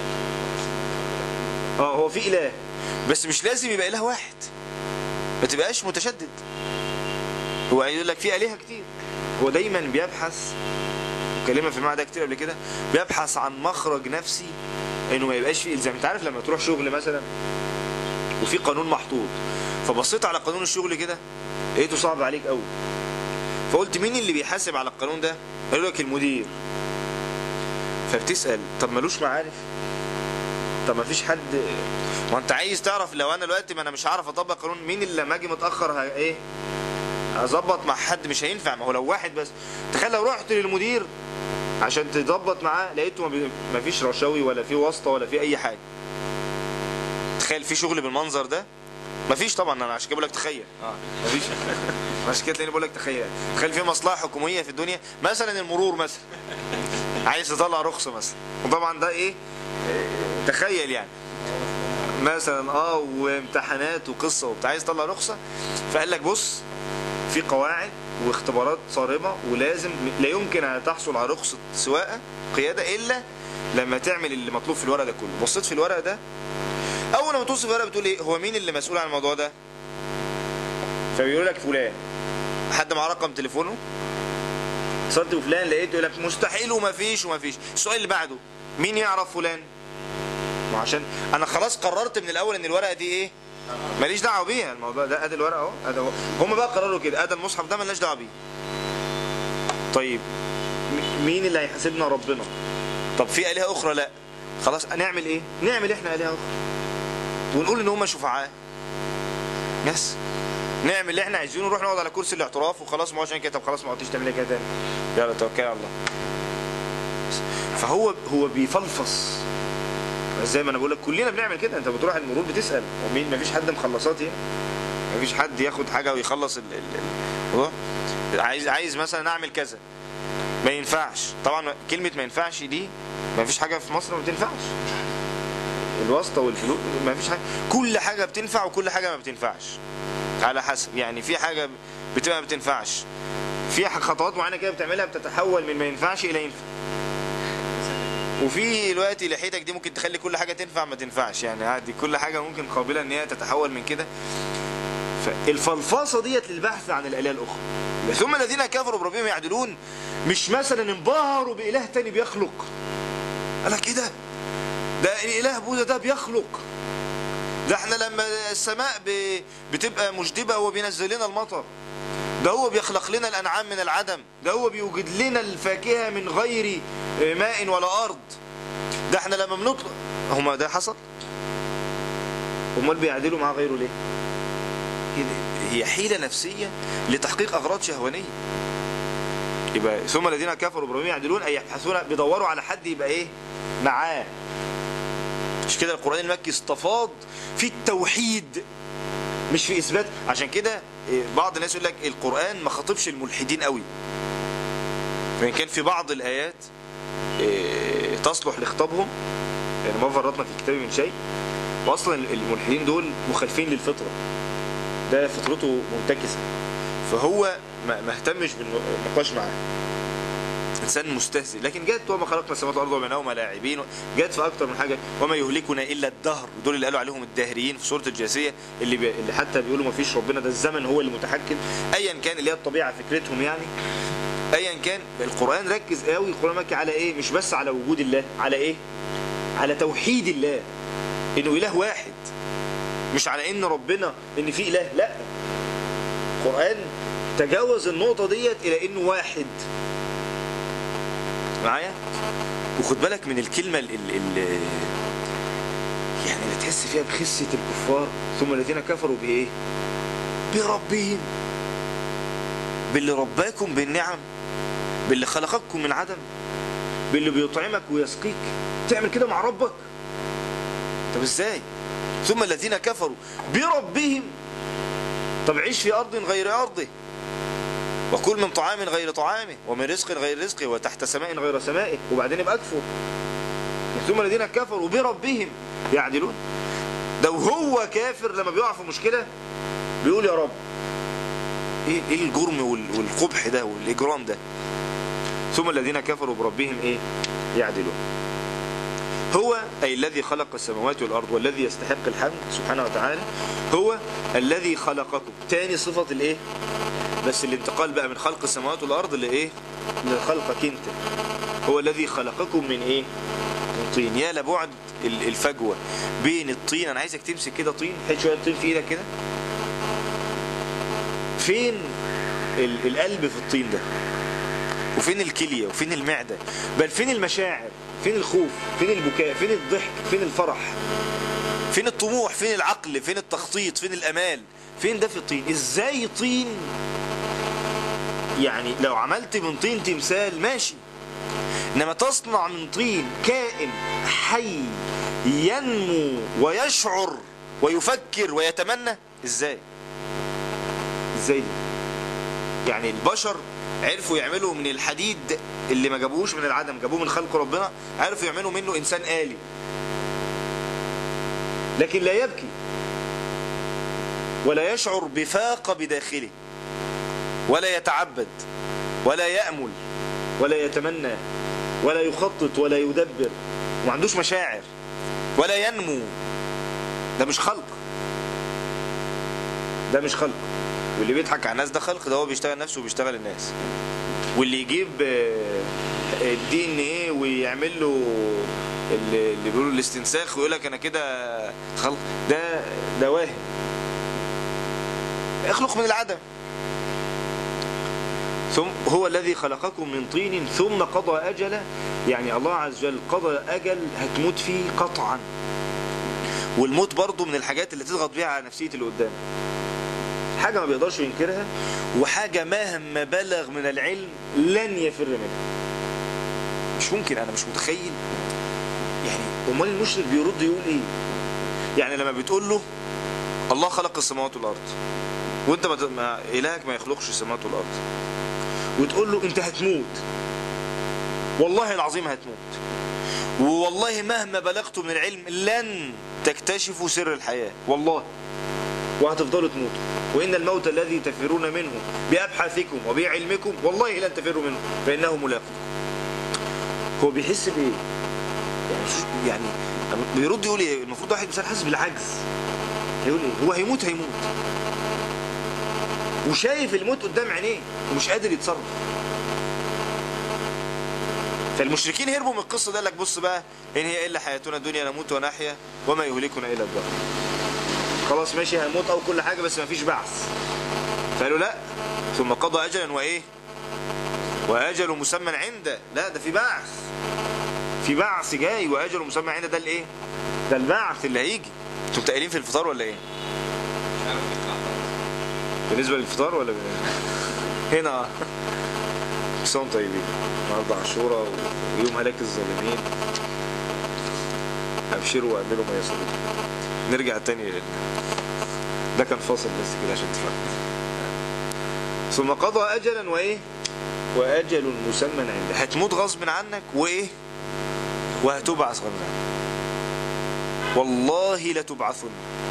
اه هو في اله بس مش لازم يبقى اله واحد ما تبقاش متشدد هو يقول لك في الهه كتير هو دايما بيبحث وكلمه في المعنى ده كتير قبل كده بيبحث عن مخرج نفسي انه ما يبقاش فيه الزام انت عارف لما تروح شغل مثلا وفي قانون محطوط فبصيت على قانون الشغل كده لقيته صعب عليك قوي فقلت مين اللي بيحاسب على القانون ده قالوا لك المدير فبتسال طب ملوش معارف طب ما فيش حد ما انت عايز تعرف لو انا دلوقتي ما انا مش هعرف اطبق قانون مين اللي لما اجي متاخر ه... ايه اظبط مع حد مش هينفع ما هو لو واحد بس تخيل لو رحت للمدير عشان تظبط معاه لقيته ما فيش رشاوي ولا في واسطه ولا في اي حاجه تخيل في شغل بالمنظر ده مفيش طبعا انا عشان كده بقول لك تخيل اه مفيش عشان كده تلاقيني بقول لك تخيل تخيل في مصلحه حكوميه في الدنيا مثلا المرور مثلا عايز تطلع رخصه مثلا وطبعا ده ايه تخيل يعني مثلا اه وامتحانات وقصه وبتاع عايز تطلع رخصه فقال لك بص في قواعد واختبارات صارمه ولازم لا يمكن ان تحصل على رخصه سواقه قياده الا لما تعمل اللي مطلوب في الورق ده كله بصيت في الورق ده اول ما تبص في الورق بتقول ايه هو مين اللي مسؤول عن الموضوع ده فبيقول لك فلان حد معاه رقم تليفونه اتصلت بفلان لقيته يقول لك مستحيل وما فيش وما فيش السؤال اللي بعده مين يعرف فلان ما عشان انا خلاص قررت من الاول ان الورقه دي ايه ماليش دعوه بيها الموضوع ده ادي الورقه اهو ادي اهو هم بقى قرروا كده ادي المصحف ده مالناش دعوه بيه طيب م- مين اللي هيحاسبنا ربنا طب في الهه اخرى لا خلاص نعمل ايه نعمل احنا الهه اخرى ونقول ان هم شفعاء بس نعمل اللي احنا عايزينه نروح نقعد على كرسي الاعتراف وخلاص ما هوش كده طب خلاص ما عدتش تعمل كده تاني يلا توكل على الله فهو هو بيفلفص زي ما انا بقول لك كلنا بنعمل كده انت بتروح المرور بتسال ومين ما فيش حد مخلصات هنا ما فيش حد ياخد حاجه ويخلص ال- ال- الموضوع عايز عايز مثلا اعمل كذا ما ينفعش طبعا كلمه ما ينفعش دي ما فيش حاجه في مصر ما بتنفعش الواسطه والفلوس ما فيش حاجه كل حاجه بتنفع وكل حاجه ما بتنفعش على حسب يعني في حاجه بتبقى ما بتنفعش في خطوات معينه كده بتعملها بتتحول من ما ينفعش الى ينفع وفي دلوقتي لحيتك دي ممكن تخلي كل حاجه تنفع ما تنفعش يعني عادي كل حاجه ممكن قابله ان هي تتحول من كده فالفلفاصه ديت للبحث عن الالهه الاخرى ثم الذين كفروا بربهم يعدلون مش مثلا انبهروا باله تاني بيخلق قال لك ايه ده ده الاله بوذا ده بيخلق ده احنا لما السماء ب- بتبقى مجدبه هو بينزل لنا المطر ده هو بيخلق لنا الانعام من العدم ده هو بيوجد لنا الفاكهه من غير ماء ولا ارض ده احنا لما بنطلق هما ده حصل امال بيعدلوا مع غيره ليه هي- هي حيله نفسيه لتحقيق اغراض شهوانيه يبقى ثم الذين كفروا بربهم يعدلون اي يبحثون بيدوروا على حد يبقى ايه معاه مش كده القران المكي استفاض في التوحيد مش في اثبات عشان كده إيه، بعض الناس يقول لك القران ما خاطبش الملحدين قوي فان كان في بعض الايات إيه، تصلح لخطابهم يعني ما فرطنا في الكتاب من شيء واصلا الملحدين دول مخالفين للفطره ده فطرته منتكسه فهو ما ما اهتمش بالنقاش معاه انسان مستهزئ لكن جت وما خلقنا السماوات والارض وبينهما لاعبين جت في اكتر من حاجه وما يهلكنا الا الدهر دول اللي قالوا عليهم الداهريين في سوره الجاثيه اللي بي... اللي حتى بيقولوا ما فيش ربنا ده الزمن هو اللي متحكم ايا كان اللي هي الطبيعه فكرتهم يعني ايا كان القران ركز قوي القران مكي على ايه مش بس على وجود الله على ايه على توحيد الله انه اله واحد مش على ان ربنا ان في اله لا القران تجاوز النقطه ديت الى انه واحد معايا وخد بالك من الكلمه ال ال ال يعني اللي تحس فيها بخسه الكفار ثم الذين كفروا بايه بربهم باللي رباكم بالنعم باللي خلقكم من عدم باللي بيطعمك ويسقيك تعمل كده مع ربك طب ازاي ثم الذين كفروا بربهم طب عيش في ارض غير ارضه وكل من طعام غير طعامه ومن رزق غير رزقه وتحت سماء غير سمائه وبعدين يبقى اكفر ثم الذين كفروا بربهم يعدلون ده وهو كافر لما بيقع في مشكله بيقول يا رب ايه ايه الجرم وال- والقبح ده والاجرام ده ثم الذين كفروا بربهم ايه يعدلون هو أي الذي خلق السماوات والأرض والذي يستحق الحمد سبحانه وتعالى هو الذي خلقكم تاني صفة الإيه بس الانتقال بقى من خلق السماوات والأرض لإيه لخلقك أنت هو الذي خلقكم من إيه من طين يا لبعد ال- الفجوة بين الطين أنا عايزك تمسك كده طين حط شوية طين في إيدك كده فين ال- القلب في الطين ده وفين الكلية وفين المعدة بل فين المشاعر فين الخوف فين البكاء فين الضحك فين الفرح فين الطموح فين العقل فين التخطيط فين الامال فين ده في الطين ازاي طين يعني لو عملت من طين تمثال ماشي انما تصنع من طين كائن حي ينمو ويشعر ويفكر ويتمنى ازاي ازاي دي يعني البشر عرفوا يعملوا من الحديد اللي ما جابوهوش من العدم جابوه من خلق ربنا عرفوا يعملوا منه انسان آلي لكن لا يبكي ولا يشعر بفاقة بداخله ولا يتعبد ولا يأمل ولا يتمنى ولا يخطط ولا يدبر وما عندوش مشاعر ولا ينمو ده مش خلق ده مش خلق واللي بيضحك على الناس ده خلق ده هو بيشتغل نفسه وبيشتغل الناس واللي يجيب الدي ان ايه ويعمل له اللي اللي بيقولوا الاستنساخ ويقول لك انا كده خلق ده ده واهم اخلق من العدم ثم هو الذي خلقكم من طين ثم قضى أجلا يعني الله عز وجل قضى أجل هتموت فيه قطعا والموت برضه من الحاجات اللي تضغط بيها على نفسية اللي قدام حاجة ما بيقدرش ينكرها وحاجة مهما بلغ من العلم لن يفر منها مش ممكن أنا مش متخيل يعني أمال المشرك بيرد يقول إيه يعني لما بتقول له الله خلق السماوات والأرض وانت ما ما إلهك ما يخلقش السماوات والأرض وتقول له انت هتموت والله العظيم هتموت والله مهما بلغت من العلم لن تكتشفوا سر الحياة والله وهتفضلوا تموتوا وإن الموت الذي تفرون منه بأبحاثكم وبعلمكم والله لن تفروا منه فإنه ملاقكم هو بيحس بإيه يعني شو- يعني بيرد يقول ايه المفروض واحد مثلا حاسس بالعجز هيقول ايه هو هيموت هيموت وشايف الموت قدام عينيه ومش قادر يتصرف فالمشركين هربوا من القصه ده قال لك بص بقى ان هي الا حياتنا الدنيا نموت ونحيا وما يهلكنا الا الدهر خلاص ماشي هنموت او كل حاجه بس ما فيش بعث فقالوا لا ثم قضى اجلا وايه واجل مسمى عنده لا ده في بعث في بعث جاي واجل مسمى عنده ده الايه ده البعث اللي هيجي انتوا متقلين في الفطار ولا ايه مش عارف يطلع خالص بالنسبه للفطار ولا هنا كلهم طيبين النهارده عاشوراء ويوم هلاك الظالمين ابشروا واعملوا ما يسرون نرجع تاني لل... ده كان فاصل بس كده عشان تفهم ثم قضى اجلا وايه واجل مسمى عنده هتموت غصب عنك وايه وهتبعث غصب عنك والله لتبعثن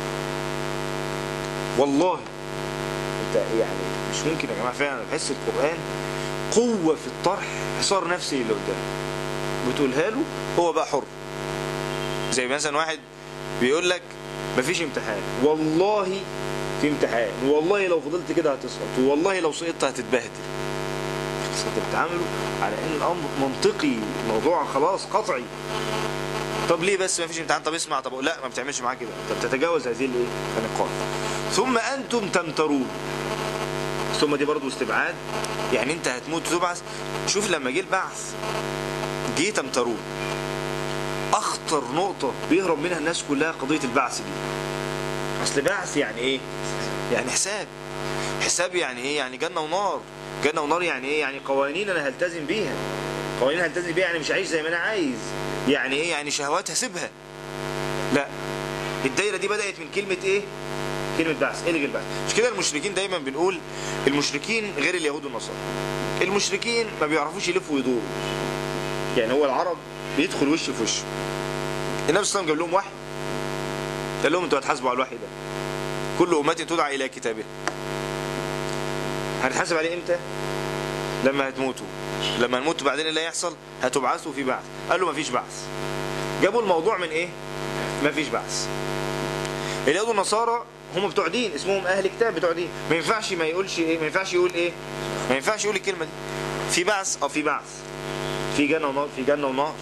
والله انت يعني مش ممكن يا جماعه فعلا بحس القران قوه في الطرح حصار نفسي اللي قدامك بتقولها له هو بقى حر زي مثلا واحد بيقول لك مفيش امتحان والله في امتحان والله لو فضلت كده هتسقط والله لو سقطت هتتبهدل بس انت بتعامله على ان الامر منطقي موضوع خلاص قطعي طب ليه بس ما فيش امتحان طب اسمع طب لا ما بتعملش معاه كده انت بتتجاوز هذه الايه النقاط ثم انتم تمترون ثم دي برضو استبعاد يعني انت هتموت وتبعث شوف لما جه البعث جه تمترون اخطر نقطه بيهرب منها الناس كلها قضيه البعث دي اصل بعث يعني ايه يعني حساب حساب يعني ايه يعني جنه ونار جنه ونار يعني ايه يعني قوانين انا هلتزم بيها قوانين هلتزم بيها يعني مش عايش زي ما انا عايز يعني ايه يعني شهوات هسيبها لا الدايره دي بدات من كلمه ايه كلمه بعث الغي البعث مش كده المشركين دايما بنقول المشركين غير اليهود والنصارى المشركين ما بيعرفوش يلفوا ويدوروا يعني هو العرب بيدخل وش في وش النبي صلى الله عليه وسلم جاب لهم وحي قال لهم انتوا هتحاسبوا على الوحي ده كل امتي تدعى الى كتابه هنتحاسب عليه امتى لما هتموتوا لما نموت بعدين اللي هيحصل هتبعثوا في بعث قال له مفيش بعث جابوا الموضوع من ايه مفيش بعث اليهود والنصارى هم بتوع دين اسمهم اهل كتاب بتوع دين ما ينفعش ما يقولش ايه ما ينفعش يقول ايه ما ينفعش يقول الكلمه دي في بعث اه في بعث في جنه ونار في جنه ونار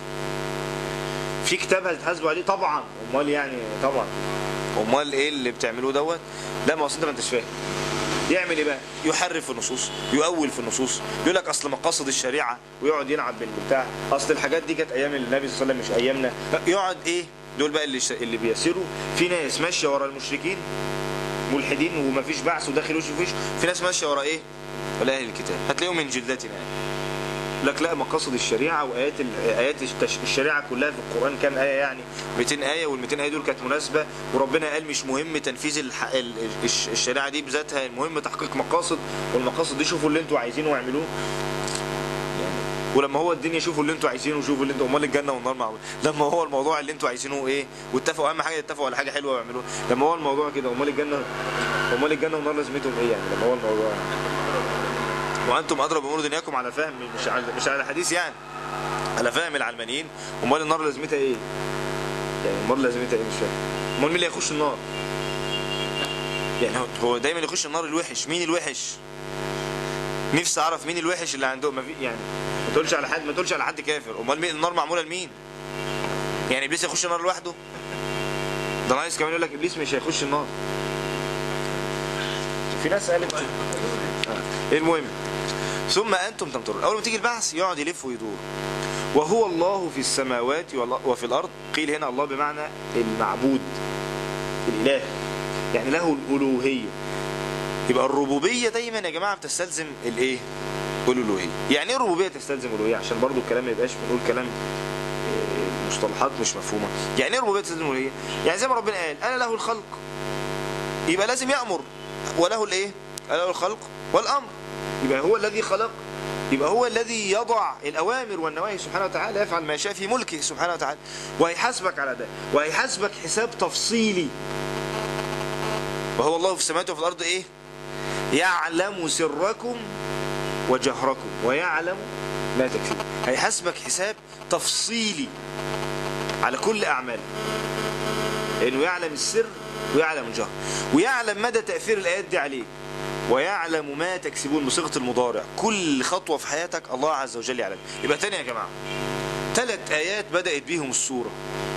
في كتاب هتتحاسبوا عليه طبعا امال يعني طبعا امال ايه اللي بتعملوه دوت لا ما اصل انت ما انتش فاهم يعمل ايه بقى يحرف في النصوص يؤول في النصوص يقول لك اصل مقاصد الشريعه ويقعد يلعب بالبتاع اصل الحاجات دي كانت ايام النبي صلى الله عليه وسلم مش ايامنا يقعد ايه دول بقى اللي اللي بيسيروا في ناس ماشيه ورا المشركين ملحدين ومفيش بعث وداخل وش في وش في ناس ماشيه ورا ايه ولا اهل الكتاب هتلاقيهم من جلدتنا يعني لك لا مقاصد الشريعه وايات ال- ايات التش- الشريعه كلها في القران كام ايه يعني 200 ايه وال 200 ايه دول كانت مناسبه وربنا قال مش مهم تنفيذ الح... ال- الش- الشريعه دي بذاتها المهم تحقيق مقاصد والمقاصد دي شوفوا اللي انتوا عايزينه واعملوه يعني ولما هو الدنيا شوفوا اللي انتوا عايزينه وشوفوا اللي انتوا امال الجنه والنار معمول لما هو الموضوع اللي انتوا عايزينه ايه واتفقوا اهم حاجه يتفقوا على حاجه حلوه ويعملوها لما هو الموضوع كده امال الجنه امال الجنه والنار لازمتهم ايه يعني لما هو الموضوع وانتم ادرى بامور دنياكم على فهم مش على مش على حديث يعني على فهم العلمانيين امال النار لازمتها ايه يعني النار لازمتها ايه مش فاهم امال مين اللي هيخش النار يعني هو- هو دايما يخش النار الوحش مين الوحش نفسي اعرف مين الوحش اللي عندهم ما في يعني ما تقولش على حد ما تقولش على حد كافر امال مين النار معموله لمين يعني ابليس يخش النار لوحده ده ناقص كمان يقول لك ابليس مش هيخش النار في ناس قالت آه. المهم ثم انتم تمترون اول ما تيجي البعث يقعد يلف ويدور وهو الله في السماوات والأ- وفي الارض قيل هنا الله بمعنى المعبود الاله يعني له الالوهيه يبقى الربوبيه دايما يا جماعه بتستلزم الايه الالوهيه يعني ايه الربوبيه تستلزم الالوهيه عشان برضو الكلام ما يبقاش بنقول كلام آه، مصطلحات مش مفهومه يعني ايه الربوبيه تستلزم الالوهيه يعني زي ما ربنا قال انا له الخلق يبقى لازم يامر وله الايه له الخلق والامر يبقى هو الذي خلق يبقى هو الذي يضع الأوامر والنواهي سبحانه وتعالى يفعل ما يشاء في ملكه سبحانه وتعالى وهيحاسبك على ده وهيحاسبك حساب تفصيلي وهو الله في السماوات وفي الأرض إيه يعلم سركم وجهركم ويعلم ما تكسبون هيحاسبك حساب تفصيلي على كل أعمالك لأنه يعلم السر ويعلم الجهر ويعلم مدى تأثير الآيات دي عليك ويعلم ما تكسبون بصيغه المضارع كل خطوه في حياتك الله عز وجل يعلم يبقى تاني يا جماعه ثلاث ايات بدات بيهم السوره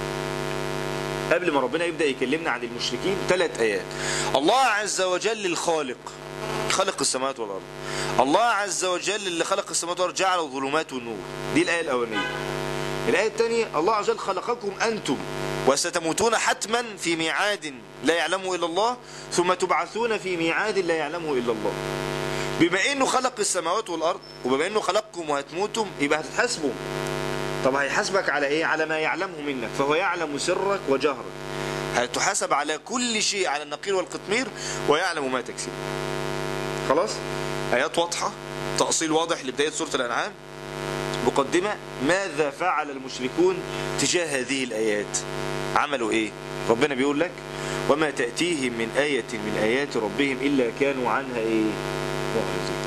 قبل ما ربنا يبدا يكلمنا عن المشركين ثلاث ايات الله عز وجل الخالق خلق السماوات والارض الله عز وجل اللي خلق السماوات والارض جعل الظلمات والنور دي الايه الاولانيه الآية الثانية الله عز وجل خلقكم أنتم وستموتون حتما في ميعاد لا يعلمه إلا الله ثم تبعثون في ميعاد لا يعلمه إلا الله بما إنه خلق السماوات والأرض وبما إنه خلقكم وهتموتم يبقى هتتحاسبوا طب هيحاسبك على إيه؟ على ما يعلمه منك فهو يعلم سرك وجهرك هتحاسب على كل شيء على النقير والقطمير ويعلم ما تكسب خلاص آيات واضحة تأصيل واضح لبداية سورة الأنعام مقدمة ماذا فعل المشركون تجاه هذه الآيات عملوا إيه ربنا بيقول لك وما تأتيهم من آية من آيات ربهم إلا كانوا عنها إيه معرضين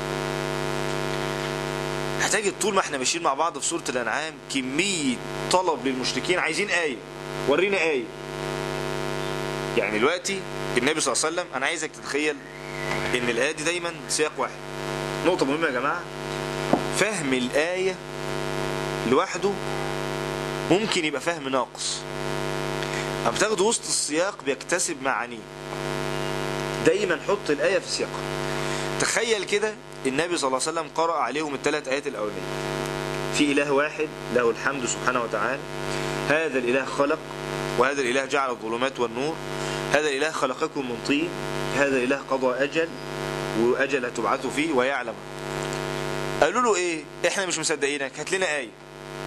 هتجد طول ما احنا ماشيين مع بعض في سورة الأنعام كمية طلب للمشركين عايزين آية ورينا آية يعني دلوقتي النبي صلى الله عليه وسلم أنا عايزك تتخيل إن الآية دي دايما سياق واحد نقطة مهمة يا جماعة فهم الآية لوحده ممكن يبقى فهم ناقص أما بتاخده وسط السياق بيكتسب معانيه دايما حط الآية في سياقها تخيل كده النبي صلى الله عليه وسلم قرأ عليهم الثلاث آيات الأولانية في إله واحد له الحمد سبحانه وتعالى هذا الإله خلق وهذا الإله جعل الظلمات والنور هذا الإله خلقكم من طين هذا الإله قضى أجل وأجل تبعثوا فيه ويعلم قالوا له ايه احنا مش مصدقينك هات لنا ايه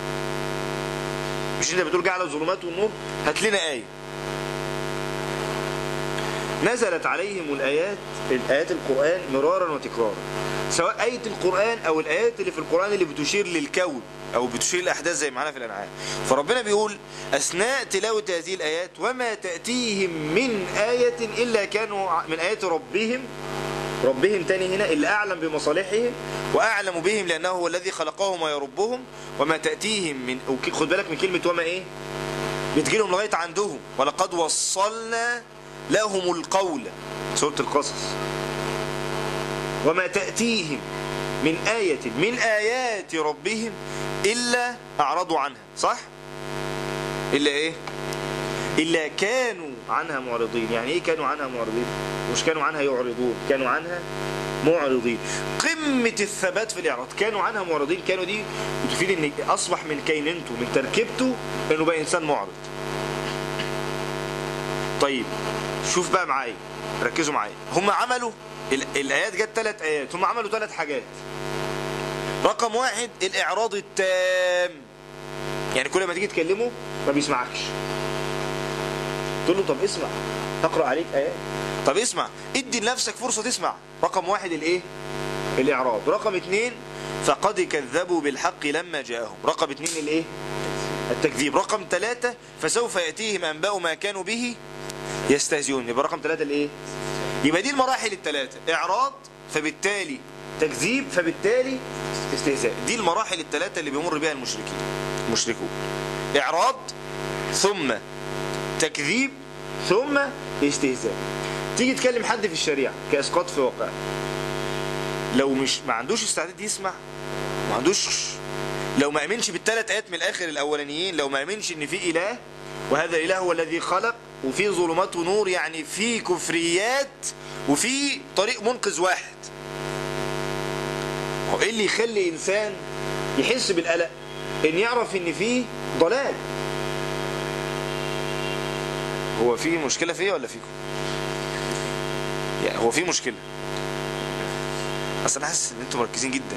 مش انت بتقول جعل الظلمات والنور هات لنا ايه نزلت عليهم الايات الايات القران مرارا وتكرارا سواء ايه القران او الايات اللي في القران اللي بتشير للكون او بتشير الاحداث زي معانا في الانعام فربنا بيقول اثناء تلاوه هذه الايات وما تاتيهم من ايه الا كانوا من ايات ربهم ربهم تاني هنا اللي أعلم بمصالحهم وأعلم بهم لأنه هو الذي خلقهم ويربهم وما تأتيهم من وك- خد بالك من كلمة وما إيه بتجيلهم لغاية عندهم ولقد وصلنا لهم القول سورة القصص وما تأتيهم من آية من آيات ربهم إلا أعرضوا عنها صح؟ إلا إيه؟ إلا كانوا عنها معرضين يعني إيه كانوا عنها معرضين؟ مش كانوا عنها يعرضون كانوا عنها معرضين قمة الثبات في الإعراض كانوا عنها معرضين كانوا دي بتفيد إن أصبح من كيننته من تركيبته إنه بقى إنسان معرض طيب شوف بقى معايا ركزوا معايا هم عملوا ال- الآيات جت ثلاث آيات هم عملوا ثلاث حاجات رقم واحد الإعراض التام يعني كل ما تيجي تكلمه ما بيسمعكش تقول له طب اسمع هقرا عليك ايات طب اسمع ادي لنفسك فرصه تسمع رقم واحد الايه الاعراض رقم اتنين فقد كذبوا بالحق لما جاءهم رقم اتنين الايه التكذيب رقم ثلاثة فسوف يأتيهم أنباء ما كانوا به يستهزئون يبقى رقم ثلاثة الايه يبقى دي المراحل الثلاثة إعراض فبالتالي تكذيب فبالتالي استهزاء دي المراحل الثلاثة اللي بيمر بها المشركين المشركون إعراض ثم تكذيب ثم استهزاء تيجي تكلم حد في الشريعة كإسقاط في واقع لو مش ما عندوش استعداد يسمع ما عندوش لو ما امنش بالثلاث ايات من الاخر الاولانيين لو ما امنش ان في اله وهذا الاله هو الذي خلق وفي ظلمات ونور يعني في كفريات وفي طريق منقذ واحد هو ايه اللي يخلي انسان يحس بالقلق ان يعرف ان في ضلال هو في مشكله فيا ولا فيكم يعني هو في مشكله اصل انا حاسس ان انتم مركزين جدا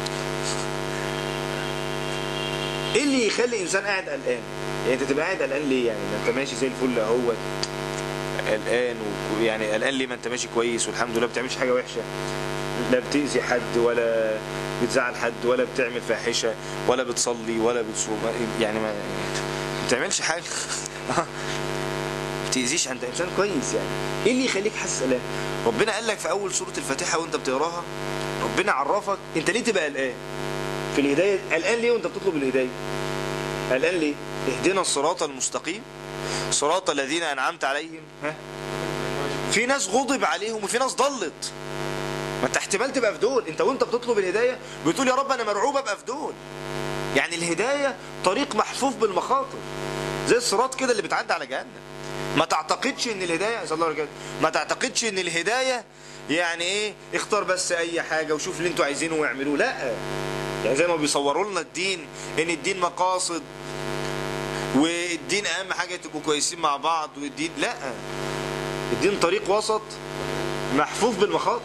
ايه اللي يخلي انسان قاعد قلقان يعني انت تبقى قاعد قلقان ليه يعني ما انت ماشي زي الفل اهوت قلقان ويعني قلقان ليه ما انت ماشي كويس والحمد لله ما بتعملش حاجه وحشه لا بتأذي حد ولا بتزعل حد ولا بتعمل فاحشه ولا بتصلي ولا بتصوم يعني ما ما بتعملش حاجه ما بتأذيش عند انسان كويس يعني ايه اللي يخليك حاسس قلقان ربنا قال لك في اول سوره الفاتحه وانت بتقراها ربنا عرفك انت ليه تبقى قلقان في الهدايه قلقان ليه وانت بتطلب الهدايه قلقان ليه اهدنا الصراط المستقيم صراط الذين انعمت عليهم ها في ناس غضب عليهم وفي ناس ضلت ما انت احتمال تبقى في دول انت وانت بتطلب الهدايه بتقول يا رب انا مرعوب ابقى في دول يعني الهدايه طريق محفوف بالمخاطر زي الصراط كده اللي بتعدي على جهنم ما تعتقدش ان الهدايه صلى الله عليه وسلم ما تعتقدش ان الهدايه يعني ايه اختار بس اي حاجه وشوف اللي انتوا عايزينه واعملوه لا يعني زي ما بيصوروا لنا الدين ان الدين مقاصد والدين اهم حاجه تبقوا كويسين مع بعض والدين لا الدين طريق وسط محفوف بالمخاطر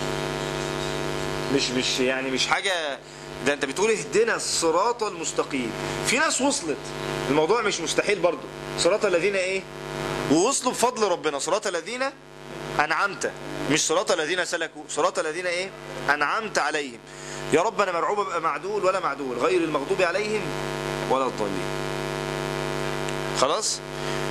مش مش يعني مش حاجه ده انت بتقول اهدنا الصراط المستقيم في ناس وصلت الموضوع مش مستحيل برضو صراط الذين ايه ووصلوا بفضل ربنا صراط الذين انعمت مش صراط الذين سلكوا صراط الذين ايه انعمت عليهم يا رب انا مرعوب ابقى معدول ولا معدول غير المغضوب عليهم ولا الضالين خلاص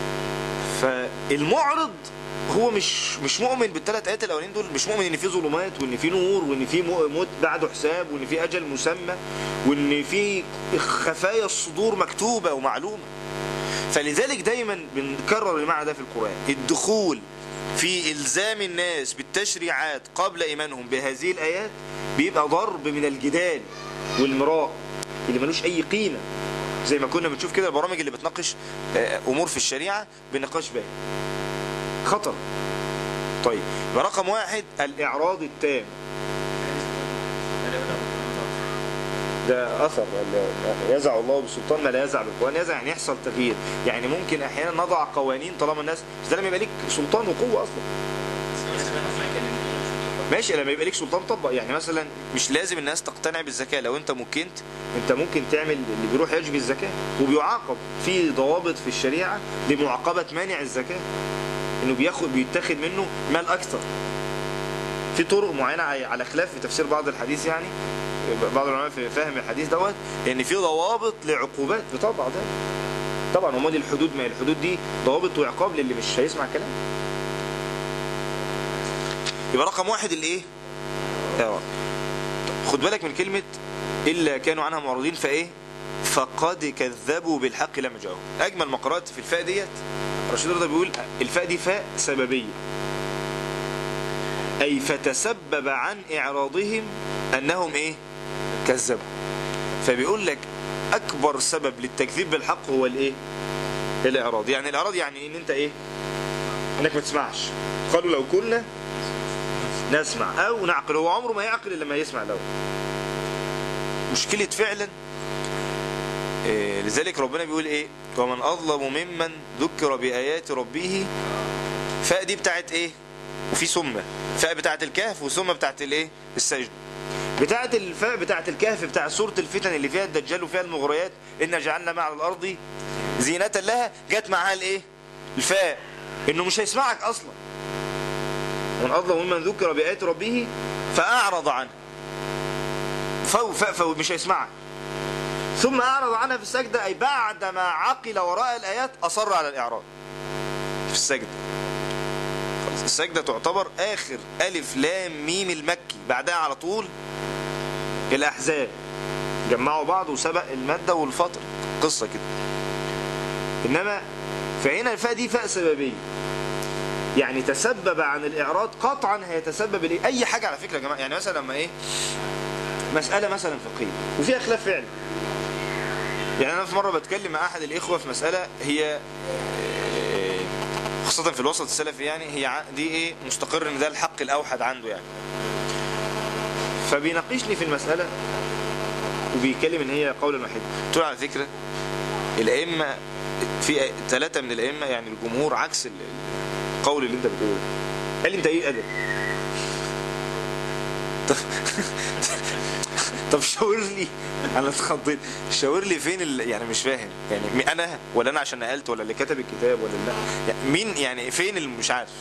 فالمعرض هو مش مش مؤمن بالثلاث ايات الاولين دول مش مؤمن ان في ظلمات وان في نور وان في موت بعده حساب وان في اجل مسمى وان في خفايا الصدور مكتوبه ومعلومه فلذلك دايما بنكرر المعنى ده في القران الدخول في الزام الناس بالتشريعات قبل ايمانهم بهذه الايات بيبقى ضرب من الجدال والمراء اللي ملوش اي قيمه زي ما كنا بنشوف كده البرامج اللي بتناقش امور في الشريعه بنقاش باهي خطر طيب رقم واحد الاعراض التام ده اثر يزع الله بالسلطان ما لا يزع بالقران يزع يعني يحصل تغيير يعني ممكن احيانا نضع قوانين طالما الناس بس ده لما يبقى ليك سلطان وقوه اصلا ماشي لما يبقى ليك سلطان طبق يعني مثلا مش لازم الناس تقتنع بالزكاه لو انت مكنت انت ممكن تعمل اللي بيروح يجبي الزكاه وبيعاقب في ضوابط في الشريعه لمعاقبه مانع الزكاه انه بياخد بيتاخد منه مال اكثر في طرق معينه على خلاف في تفسير بعض الحديث يعني بعض العلماء في فهم الحديث دوت ان في ضوابط لعقوبات بطبع ده طبعا هم دي الحدود ما الحدود دي ضوابط وعقاب للي مش هيسمع كلام يبقى رقم واحد الايه خد بالك من كلمة إلا كانوا عنها معرضين فإيه فقد كذبوا بالحق لما جاءوا أجمل مقرات في الفاء ديت رشيد رضا بيقول الفاء دي فاء سببية أي فتسبب عن إعراضهم أنهم إيه كذبوا فبيقول لك أكبر سبب للتكذيب بالحق هو الإيه الإعراض يعني الإعراض يعني إن أنت إيه إنك ما تسمعش قالوا لو كنا نسمع أو نعقل هو عمره ما يعقل إلا لما يسمع الأول مشكلة فعلا إيه لذلك ربنا بيقول إيه ومن أظلم ممن ذكر بآيات ربه فاء دي بتاعت إيه وفي سمة فاء بتاعت الكهف وسمة بتاعت الإيه السجن بتاعت الفاء بتاعت الكهف بتاع سورة الفتن اللي فيها الدجال وفيها المغريات إن جعلنا مع الأرض زينة لها جت معاها الإيه الفاء إنه مش هيسمعك أصلا ومن أظلم ممن ذكر بآيات ربه فأعرض عنه فو ف- فو مش هيسمعها ثم اعرض عنها في السجده اي بعدما عقل وراء الايات اصر على الاعراض في السجده خلاص السجده تعتبر اخر الف لام ميم المكي بعدها على طول الاحزاب جمعوا بعض وسبق الماده والفطر قصه كده انما فهنا الفاء دي فاء سببيه يعني تسبب عن الاعراض قطعا هيتسبب الايه اي حاجه على فكره يا جماعه يعني مثلا لما ايه مساله مثلا فقهيه وفيها خلاف فعلي يعني انا في مره بتكلم مع احد الاخوه في مساله هي آه، خاصه في الوسط السلفي يعني هي ع- دي ايه مستقر ان ده الحق الاوحد عنده يعني فبيناقشني في المساله وبيتكلم ان هي قولا واحدا قلت له على فكره الائمه في ثلاثه من الائمه يعني الجمهور عكس ال- القول اللي انت بتقوله قال لي انت ايه ادب طب طب شاور لي انا اتخضيت شاور لي فين ال... يعني مش فاهم يعني مي- انا ولا انا عشان نقلت ولا اللي كتب الكتاب ولا لا يعني مين يعني فين اللي مش عارف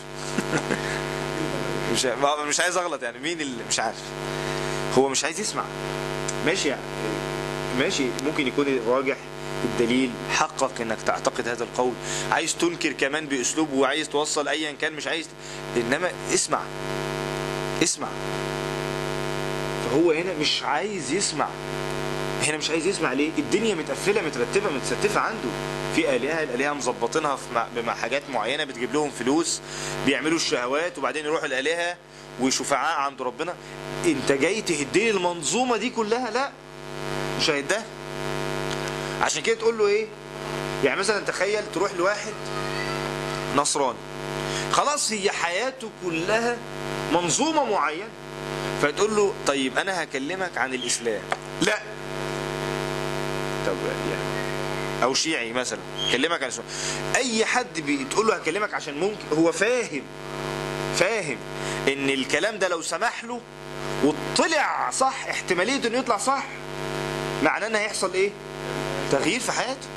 مش عارف. ما- مش عايز اغلط يعني مين اللي مش عارف هو مش عايز يسمع ماشي يعني ماشي ممكن يكون راجح الدليل حقق انك تعتقد هذا القول عايز تنكر كمان باسلوب وعايز توصل ايا كان مش عايز انما اسمع اسمع فهو هنا مش عايز يسمع هنا مش عايز يسمع ليه الدنيا متقفله مترتبه متستفه عنده في الهه الالهه مظبطينها في مع, مع حاجات معينه بتجيب لهم فلوس بيعملوا الشهوات وبعدين يروحوا الالهه وشفعاء عند ربنا انت جاي تهدي المنظومه دي كلها لا مش هيدها عشان كده تقول له ايه يعني مثلا تخيل تروح لواحد نصراني خلاص هي حياته كلها منظومه معينه فتقول له طيب انا هكلمك عن الاسلام لا طب يعني او شيعي مثلا كلمك عن الاسلام اي حد بتقول له هكلمك عشان ممكن هو فاهم فاهم ان الكلام ده لو سمح له وطلع صح احتماليه انه يطلع صح معناه ان هيحصل ايه تغيير في حياته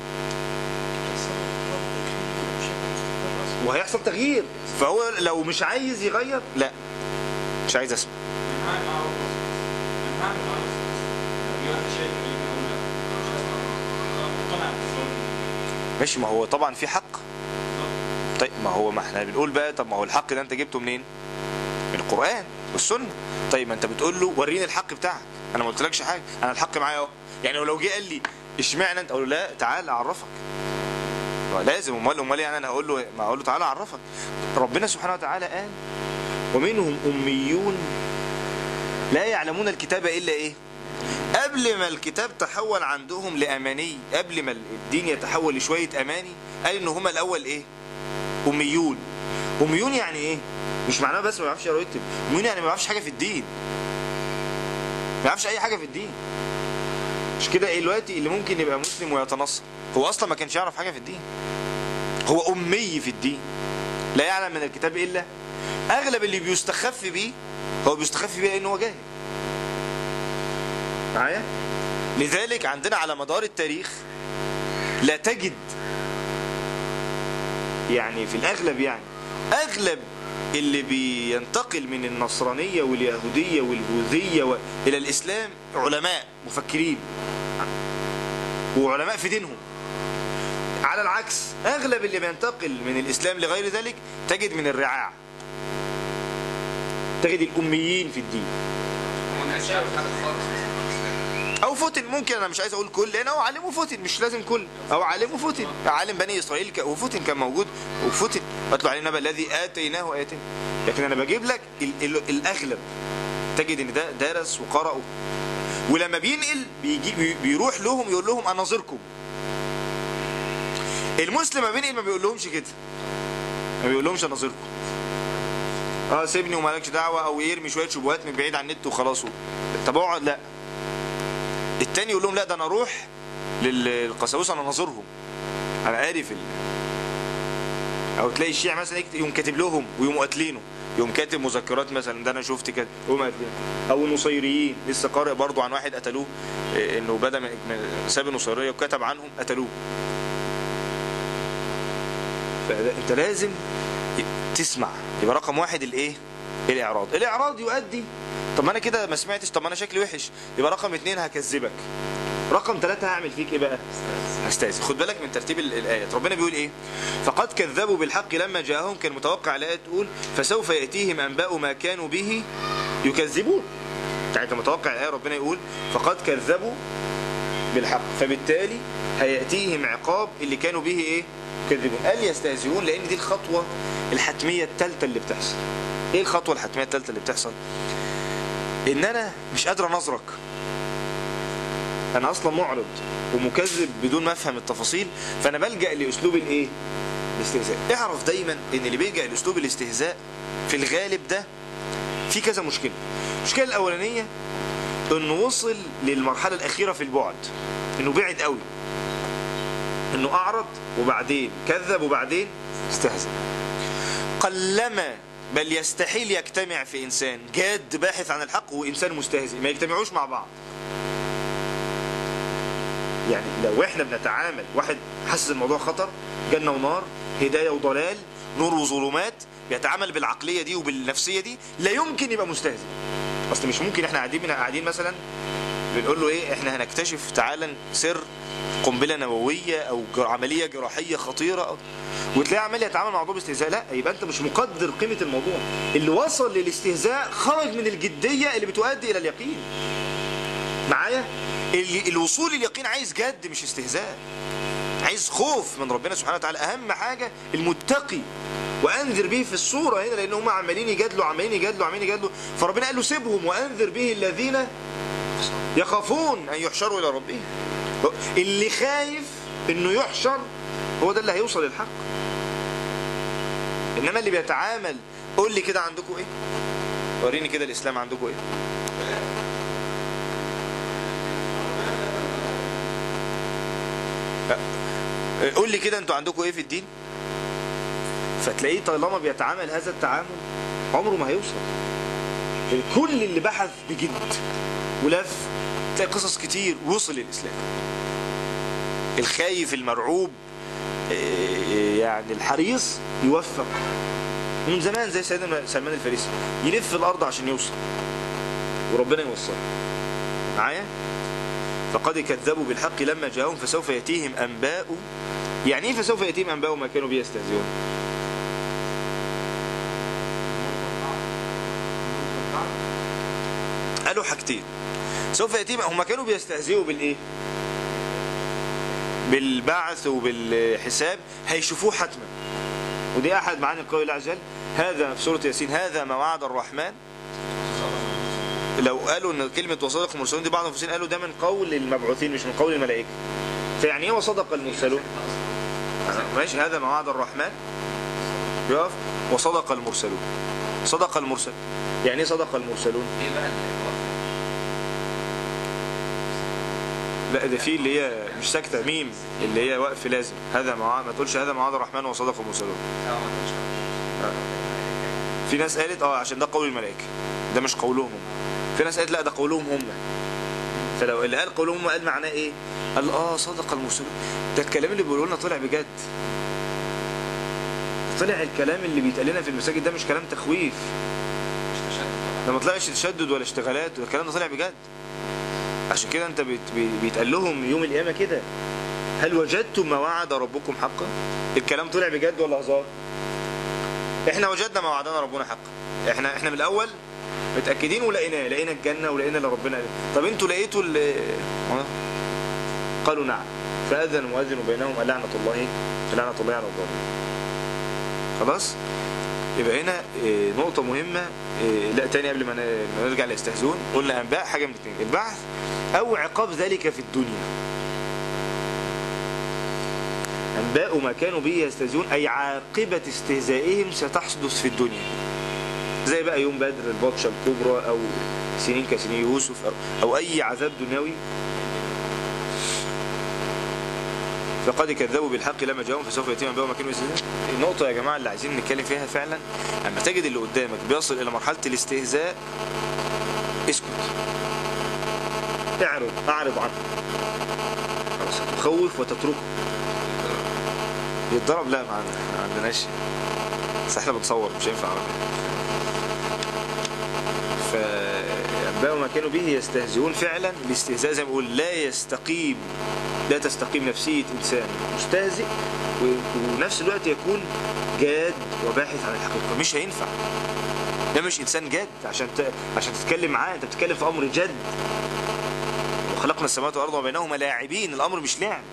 وهيحصل تغيير فهو لو مش عايز يغير لا مش عايز اسمع ماشي ما هو طبعا في حق طيب ما هو ما احنا بنقول بقى طب ما هو الحق ده انت جبته منين من القرآن والسنة طيب ما انت بتقول له وريني الحق بتاعك انا ما قلتلكش حاجة انا الحق معايا اهو يعني لو جه قال لي اشمعنى انت اقول له لا تعال اعرفك هو لازم امال امال يعني انا هقول له ما اقول له تعالى اعرفك ربنا سبحانه وتعالى قال ومنهم اميون لا يعلمون الكتاب الا ايه قبل ما الكتاب تحول عندهم لاماني قبل ما الدين يتحول لشويه اماني قال ان هما الاول ايه اميون اميون يعني ايه مش معناه بس ما يعرفش يقرا ويكتب اميون يعني ما يعرفش حاجه في الدين ما يعرفش اي حاجه في الدين مش كده ايه دلوقتي اللي ممكن يبقى مسلم ويتنصر هو اصلا ما كانش يعرف حاجه في الدين هو امي في الدين لا يعلم من الكتاب الا اغلب اللي بيستخف بيه هو بيستخف بيه لان هو جاهل معايا لذلك عندنا على مدار التاريخ لا تجد يعني في الاغلب يعني اغلب اللي بينتقل من النصرانية واليهودية والبوذية و... إلى الإسلام علماء مفكرين وعلماء في دينهم على العكس أغلب اللي بينتقل من الإسلام لغير ذلك تجد من الرعاع تجد الأميين في الدين ما كانش يعرف حاجه خالص او فتن ممكن انا مش عايز اقول كل لان هو عالم وفتن مش لازم كل او عالم وفتن عالم بني اسرائيل ك- وفتن كان موجود وفتن واتلو عليه النبأ الذي اتيناه اياتنا لكن انا بجيب لك ال ال الاغلب تجد ان ده درس وقرأ ولما بينقل بيجي بي- بيروح لهم يقول لهم اناظركم المسلم ما بينقل ما بيقول لهمش كده ما بيقول لهمش اناظركم اه سيبني ومالكش دعوه او يرمي شويه شبهات من بعيد عن النت وخلاص طب اقعد لا التاني يقول لهم لا ده انا اروح للقساوسه انا ناظرهم انا عارف ال... او تلاقي الشيعة مثلا يكت- يقوم كاتب لهم ويقوم قاتلينه يقوم كاتب مذكرات مثلا ده انا شفت كده يقوم قاتلينه او النصيريين لسه قارئ برضو عن واحد قتلوه إيه، انه بدا من من- ساب النصيريه وكتب عنهم قتلوه فانت لازم ي- تسمع يبقى رقم واحد الايه الاعراض الاعراض يؤدي طب ما انا كده ما سمعتش طب ما انا شكلي وحش يبقى رقم اتنين هكذبك رقم ثلاثة هعمل فيك ايه بقى هستاذن خد بالك من ترتيب ال- الايات ربنا بيقول ايه فقد كذبوا بالحق لما جاءهم كان متوقع الايه تقول فسوف ياتيهم انباء ما كانوا به يكذبون يعني كان متوقع الايه ربنا يقول فقد كذبوا بالحق فبالتالي هياتيهم عقاب اللي كانوا به ايه يكذبون قال يستهزئون لان دي الخطوه الحتميه الثالثه اللي بتحصل ايه الخطوه الحتميه الثالثه اللي بتحصل ان انا مش قادر انظرك انا اصلا معرض ومكذب بدون ما افهم التفاصيل فانا بلجا لاسلوب الايه الاستهزاء اعرف دايما ان اللي بيلجا لاسلوب الاستهزاء في الغالب ده في كذا مشكله المشكله الاولانيه انه وصل للمرحله الاخيره في البعد انه بعد قوي انه اعرض وبعدين كذب وبعدين استهزأ قلما بل يستحيل يجتمع في انسان جاد باحث عن الحق وانسان مستهزئ ما يجتمعوش مع بعض يعني لو احنا بنتعامل واحد حاسس الموضوع خطر جنة ونار هداية وضلال نور وظلمات بيتعامل بالعقلية دي وبالنفسية دي لا يمكن يبقى مستهزئ اصل مش ممكن احنا قاعدين قاعدين مثلا بنقول له ايه احنا هنكتشف تعالى سر قنبله نوويه او جر- عمليه جراحيه خطيره أو وتلاقيه عمال يتعامل مع موضوع باستهزاء لا يبقى انت مش مقدر قيمه الموضوع اللي وصل للاستهزاء خرج من الجديه اللي بتؤدي الى اليقين معايا اللي الوصول لليقين عايز جد مش استهزاء عايز خوف من ربنا سبحانه وتعالى اهم حاجه المتقي وانذر به في الصوره هنا لان هم عمالين يجادلوا عمالين يجادلوا عمالين يجادلوا فربنا قال له سيبهم وانذر به الذين يخافون ان يحشروا الى ربهم اللي خايف انه يحشر هو ده اللي هيوصل للحق انما اللي بيتعامل قول لي كده عندكم ايه وريني كده الاسلام عندكم ايه لا. قول لي كده انتوا عندكم ايه في الدين فتلاقيه طالما بيتعامل هذا التعامل عمره ما هيوصل كل اللي بحث بجد ولف تلاقي قصص كتير وصل للإسلام الخايف المرعوب إيه، يعني الحريص يوفق من زمان زي سيدنا سلمان الفارسي يلف الأرض عشان يوصل وربنا يوصله معايا فقد كذبوا بالحق لما جاءهم فسوف يأتيهم أنباء يعني ايه فسوف يأتيهم أنباء ما كانوا به يستهزئون قالوا حاجتين سوف يأتيهم هم كانوا بيستهزئوا بالإيه بالبعث وبالحساب هيشوفوه حتما ودي أحد معاني القول الله عز وجل هذا في سورة ياسين هذا ما وعد الرحمن لو قالوا ان كلمة وصدق المرسلون دي بعض المفسرين قالوا ده من قول المبعوثين مش من قول الملائكة فيعني ايه وصدق المرسلون ماشي هذا ما وعد الرحمن يقف وصدق المرسلون صدق المرسل يعني ايه صدق المرسلون ايه بقى الإعراض؟ لا ده في اللي هي مش ساكتة ميم اللي هي وقف لازم هذا ما وعد- ما تقولش هذا ما وعد الرحمن وصدق المرسلون اه ما كنتش في ناس قالت اه عشان ده قول الملائكة ده مش قولهم هم في ناس قالت لا ده قولهم هم فلو اللي قال قولهم هم قال معناه ايه قال اه صدق المرسلون ده الكلام اللي بيقولوا لنا طلع بجد طلع الكلام اللي بيتقال لنا في المساجد ده مش كلام تخويف مش تشدد ده ما طلعش تشدد ولا اشتغالات ده الكلام ده طلع بجد عشان كده انت بيت بي- بيتقال لهم يوم القيامه كده هل وجدتم ما وعد ربكم حقا الكلام طلع بجد ولا هزار احنا وجدنا ما وعدنا ربنا حقا احنا احنا من الاول متاكدين ولقيناه لقينا الجنه ولقينا اللي ربنا قال طب انتوا لقيتوا ال- اه. قالوا نعم فاذن مؤذن بينهم لعنه الله لعنه الله على الظالمين خلاص يبقى هنا إيه، نقطة مهمة إيه، لا تاني قبل ما ن- ما نرجع ليستهزئون قلنا أنباء حاجة من اتنين البعث أو عقاب ذلك في الدنيا أنباء ما كانوا به يستهزئون أي عاقبة استهزائهم ستحدث في الدنيا زي بقى يوم بدر البطشة الكبرى أو سنين كسنين يوسف أو, أو أي عذاب دنيوي فقد كذبوا بالحق لما جاءهم فسوف يتم انباء ما كانوا يستهزئون النقطة يا جماعة اللي عايزين نتكلم فيها فعلا اما تجد اللي قدامك بيصل الى مرحلة الاستهزاء اسكت اعرض اعرض عنه خلاص تخوف وتتركه يتضرب لا ما عندناش بس احنا بنصور مش هينفع فأنباء ما كانوا به يستهزئون فعلا الاستهزاء زي ما بقول لا يستقيم لا تستقيم نفسية إنسان مستهزئ و- ونفس الوقت يكون جاد وباحث عن الحقيقة مش هينفع ده مش إنسان جاد عشان ت... عشان تتكلم معاه أنت بتتكلم في أمر جد وخلقنا السماوات والأرض وبينهما لاعبين الأمر مش لعب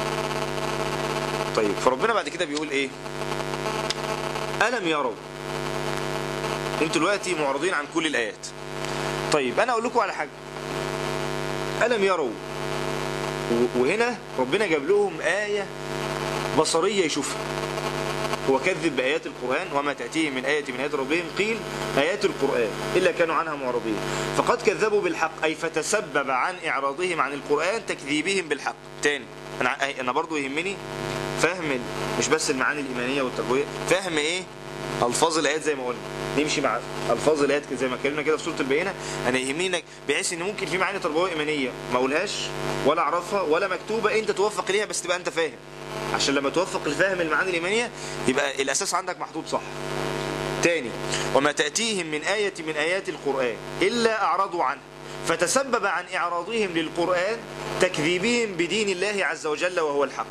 طيب فربنا بعد كده بيقول إيه ألم يروا انتوا دلوقتي معرضين عن كل الآيات طيب أنا أقول لكم على حاجة ألم يروا و- وهنا ربنا جاب لهم آية بصرية يشوفها هو كذب بآيات القرآن وما تأتيهم من آية من آيات ربهم قيل آيات القرآن إلا كانوا عنها معرضين فقد كذبوا بالحق أي فتسبب عن إعراضهم عن القرآن تكذيبهم بالحق تاني أنا أنا برضو يهمني فهم ال- مش بس المعاني الإيمانية والتربوية فهم إيه ألفاظ الآيات زي ما قلنا نمشي مع ألفاظ الآيات كده زي ما اتكلمنا كده في سورة البينة أنا يهمني إنك بحيث إن ممكن في معاني تربوية إيمانية ما أقولهاش ولا أعرفها ولا مكتوبة أنت توفق إليها بس تبقى أنت فاهم عشان لما توفق لفهم المعاني الإيمانية يبقى الأساس عندك محطوط صح تاني وما تأتيهم من آية من آيات القرآن إلا أعرضوا عنها فتسبب عن إعراضهم للقرآن تكذيبهم بدين الله عز وجل وهو الحق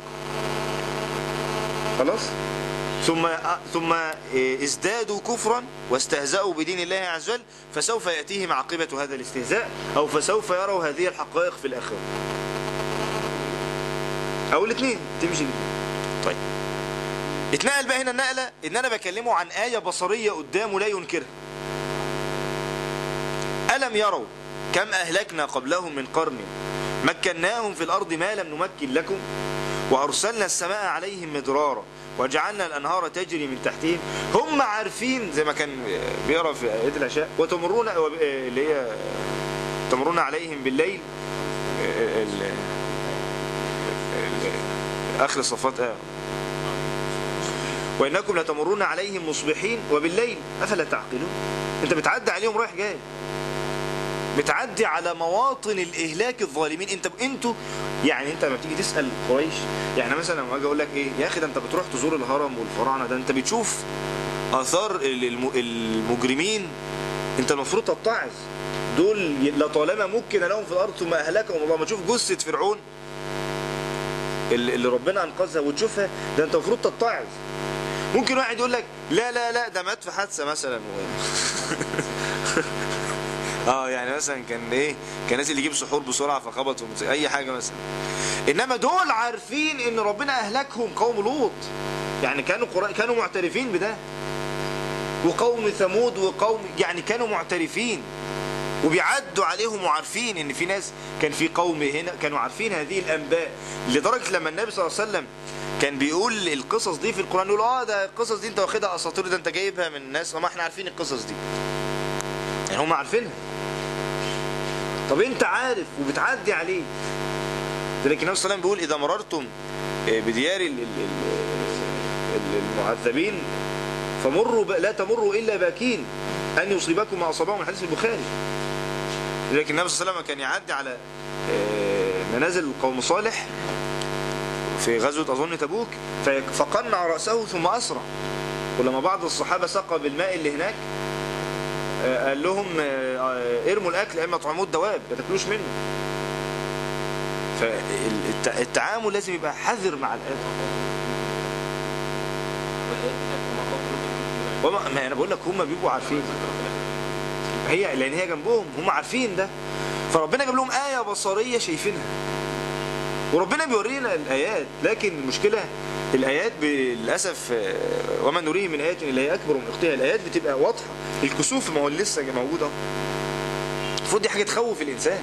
خلاص ثم ثم ازدادوا كفرا واستهزأوا بدين الله عز وجل فسوف يأتيهم عاقبة هذا الاستهزاء أو فسوف يروا هذه الحقائق في الآخرة أو الاثنين تمشي الاثنين طيب اتنقل بقى هنا النقلة ان انا بكلمه عن آية بصرية قدامه لا ينكرها ألم يروا كم أهلكنا قبلهم من قرن مكناهم في الأرض ما لم نمكن لكم وأرسلنا السماء عليهم مدرارا وجعلنا الأنهار تجري من تحتهم هم عارفين زي ما كان بيقرأ في آيات العشاء وتمرون اللي هي تمرون عليهم بالليل ال- ال- آخر الصفات آه وإنكم لتمرون عليهم مصبحين وبالليل أفلا تعقلون أنت بتعدي عليهم رايح جاي بتعدي على مواطن الإهلاك الظالمين أنت أنتوا يعني أنت لما بتيجي تسأل قريش يعني مثلا لما أجي أقول لك إيه يا أخي ده أنت بتروح تزور الهرم والفراعنة ده أنت بتشوف آثار الم- المجرمين أنت المفروض تتعظ دول لطالما مكن لهم في الأرض ثم أهلكهم الله ما تشوف جثة فرعون اللي اللي ربنا انقذها وتشوفها ده انت المفروض تتعظ ممكن واحد يقول لك لا لا لا ده مات في حادثه مثلا و... اه يعني مثلا كان ايه كان نازل يجيب سحور بسرعه فخبط ومس- اي حاجه مثلا انما دول عارفين ان ربنا اهلكهم قوم لوط يعني كانوا قرا... كانوا معترفين بده وقوم ثمود وقوم يعني كانوا معترفين وبيعدوا عليهم وعارفين ان في ناس كان في قوم هنا كانوا عارفين هذه الانباء لدرجه لما النبي صلى الله عليه وسلم كان بيقول القصص دي في القران يقول اه ده القصص دي انت واخدها اساطير ده انت جايبها من الناس ما احنا عارفين القصص دي يعني هم عارفينها طب انت عارف وبتعدي عليه لكن النبي صلى الله عليه وسلم بيقول اذا مررتم بديار ال- ال- ال- المعذبين فمروا ب... لا تمروا الا باكين ان يصيبكم ما اصابهم من حديث البخاري لكن النبي صلى الله عليه وسلم كان يعدي على آه، منازل قوم صالح في غزوة أظن تبوك في- فقنع رأسه ثم أسرع ولما بعض الصحابة سقى بالماء اللي هناك آه، قال لهم آه، آه، ارموا الأكل أما طعموا الدواب ما تاكلوش منه فالتعامل لازم يبقى حذر مع الآيات وما ما انا بقول لك هم بيبقوا عارفين هي لان هي جنبهم هم عارفين ده فربنا جاب لهم آية بصرية شايفينها وربنا بيورينا الآيات لكن المشكلة الآيات للأسف آه، وما نريه من آيات اللي هي أكبر من أختها الآيات بتبقى واضحة الكسوف ما هو لسه موجود اهو المفروض دي حاجة تخوف الإنسان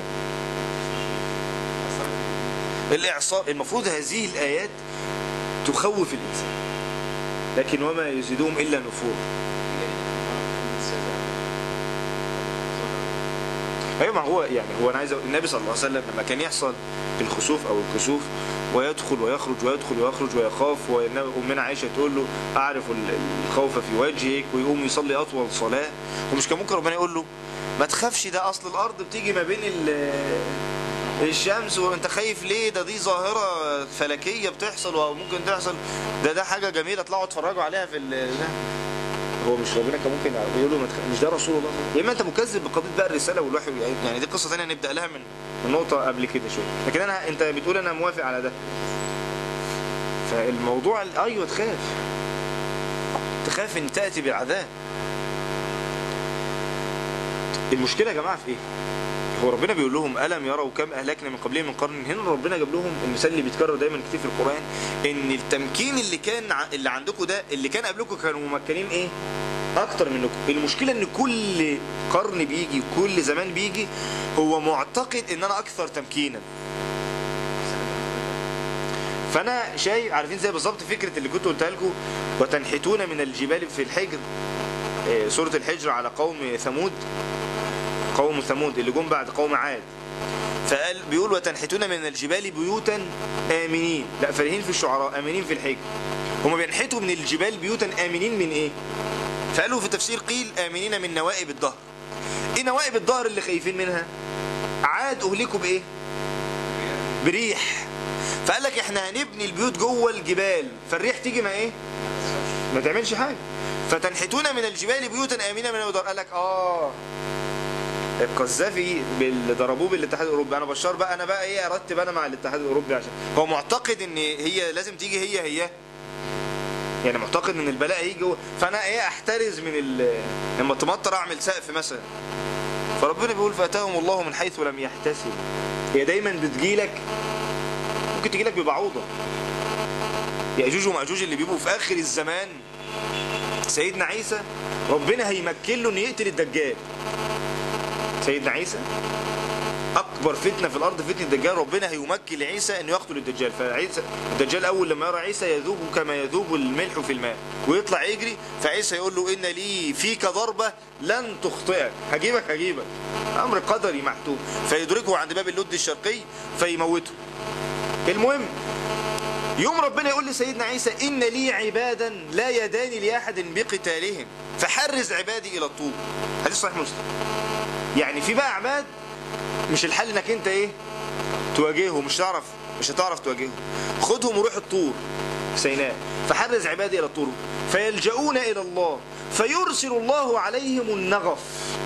الإعصار المفروض هذه الآيات تخوف الإنسان لكن وما يزيدهم إلا نفورا ايوه ما هو يعني هو انا عايز أقول النبي صلى الله عليه وسلم لما كان يحصل الخسوف او الكسوف ويدخل ويخرج ويدخل ويخرج ويخاف وامنا عائشه تقول له اعرف ال- الخوف في وجهك ويقوم يصلي اطول صلاه ومش كان ممكن ربنا يقول له ما تخافش ده اصل الارض بتيجي ما بين ال- الشمس وانت خايف ليه ده دي ظاهره فلكيه بتحصل وممكن تحصل ده ده حاجه جميله اطلعوا اتفرجوا عليها في ال- ده هو مش ربنا كان ممكن يقول له ما تخ- مش ده رسول الله يا اما انت مكذب بقضيه بقى الرساله والوحي يعني دي قصه ثانيه نبدا لها من من نقطه قبل كده شويه لكن انا انت بتقول انا موافق على ده فالموضوع ال- ايوه تخاف تخاف ان تاتي بالعذاب المشكله يا جماعه في ايه هو ربنا بيقول لهم الم يروا كم اهلكنا من قبلهم من قرن هنا ربنا جاب لهم المثال اللي بيتكرر دايما كتير في القران ان التمكين اللي كان ع- اللي عندكم ده اللي كان قبلكم كانوا ممكنين ايه اكتر منكم المشكله ان كل قرن بيجي كل زمان بيجي هو معتقد ان انا اكثر تمكينا فانا شايف عارفين زي بالظبط فكره اللي كنت قلتها لكم وتنحتون من الجبال في الحجر آه، سوره الحجر على قوم ثمود قوم ثمود اللي جم بعد قوم عاد فقال بيقول وتنحتون من الجبال بيوتا امنين لا فرحين في الشعراء امنين في الحجر هم بينحتوا من الجبال بيوتا امنين من ايه فقالوا في تفسير قيل امنين من نوائب الظهر ايه نوائب الظهر اللي خايفين منها عاد اهلكوا بايه بريح فقال لك احنا هنبني البيوت جوه الجبال فالريح تيجي ما ايه ما تعملش حاجه فتنحتون من الجبال بيوتا امنه من الدار قال لك اه القذافي اللي ضربوه بالاتحاد الاوروبي انا بشار بقى انا بقى ايه ارتب انا مع الاتحاد الاوروبي عشان هو معتقد ان هي لازم تيجي هي هي يعني معتقد ان البلاء هيجي جوه فانا ايه احترز من ال لما تمطر اعمل سقف مثلا فربنا بيقول فاتاهم الله من حيث لم يحتسب هي دايما بتجيلك ممكن تجيلك ببعوضه ياجوج وماجوج اللي بيبقوا في اخر الزمان سيدنا عيسى ربنا هيمكن له انه يقتل الدجال سيدنا عيسى اكبر فتنه في الارض فتنه الدجال ربنا هيمكن لعيسى انه يقتل الدجال فعيسى الدجال اول لما يرى عيسى يذوب كما يذوب الملح في الماء ويطلع يجري فعيسى يقول له ان لي فيك ضربه لن تخطئك هجيبك هجيبك امر قدري محتوم فيدركه عند باب اللد الشرقي فيموته المهم يوم ربنا يقول لسيدنا عيسى إن لي عبادا لا يدان لأحد بقتالهم فحرز عبادي إلى الطور حديث صحيح مسلم يعني في بقى عباد مش الحل انك انت ايه تواجههم مش هتعرف مش هتعرف تواجههم خدهم وروح الطور سيناء فحرز عبادي الى الطور فيلجؤون الى الله فيرسل الله عليهم النغف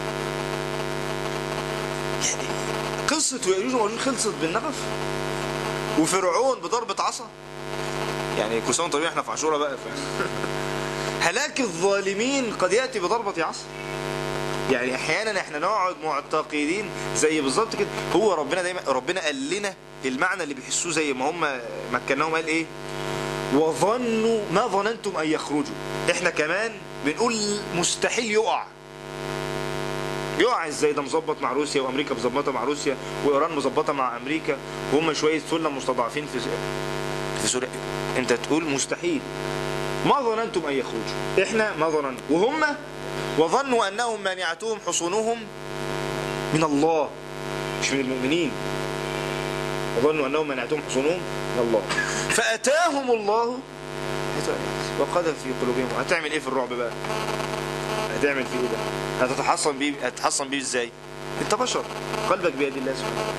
يعني قصة يأجوج ومأجوج خلصت بالنغف وفرعون بضربة عصا يعني كل سنة وأنتم طيبين احنا في عاشوراء بقى ف... هلاك الظالمين قد يأتي بضربة عصا يعني احيانا احنا نقعد معتقدين زي بالظبط كده هو ربنا دايما ربنا قال لنا المعنى اللي بيحسوه زي ما هم مكناهم قال ايه وظنوا ما ظننتم ان يخرجوا احنا كمان بنقول مستحيل يقع يقع ازاي ده مظبط مع روسيا وامريكا مظبطه مع روسيا وايران مظبطه مع امريكا وهم شويه سله مستضعفين في في سوريا انت تقول مستحيل ما ظننتم ان يخرجوا احنا ما ظننا وهم وظنوا انهم مانعتهم حصونهم من الله مش من المؤمنين وظنوا انهم مانعتهم حصونهم من الله فاتاهم الله وقذف في قلوبهم هتعمل ايه في الرعب بقى هتعمل فيه ايه ده هتتحصن بيه هتتحصن بيه ازاي انت بشر قلبك بيد الله سبحانه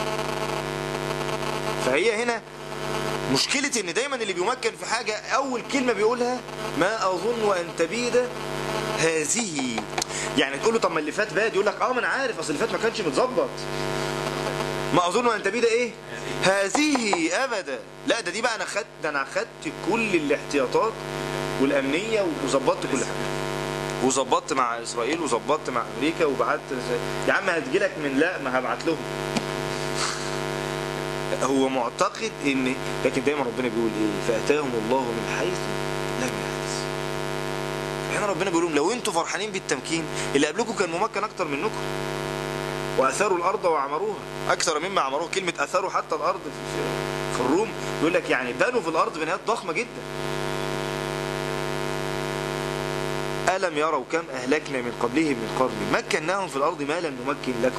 فهي هنا مشكلة ان دايما اللي بيمكن في حاجة اول كلمة بيقولها ما اظن ان تبيد هذه يعني تقول له طب ما اللي فات باد يقول لك اه ما انا عارف اصل اللي فات ما كانش متظبط ما اظن ان تبيد ايه هذه ابدا لا ده دي بقى انا خدت ده انا خدت كل الاحتياطات والامنيه وظبطت كل حاجه وظبطت مع اسرائيل وظبطت مع امريكا وبعت يا عم هتجيلك من لا ما هبعت لهم هو معتقد ان لكن دايما ربنا بيقول ايه فاتاهم الله من حيث لم يحدث هنا ربنا بيقول لهم لو انتوا فرحانين بالتمكين اللي قبلكم كان ممكن اكتر منكم واثروا الارض وعمروها اكثر مما عمروها كلمه اثروا حتى الارض في, في الروم يقول لك يعني بنوا في الارض بنايات ضخمه جدا ألم يروا كم أهلكنا من قبلهم من قرن مكناهم في الأرض ما لم نمكن لكم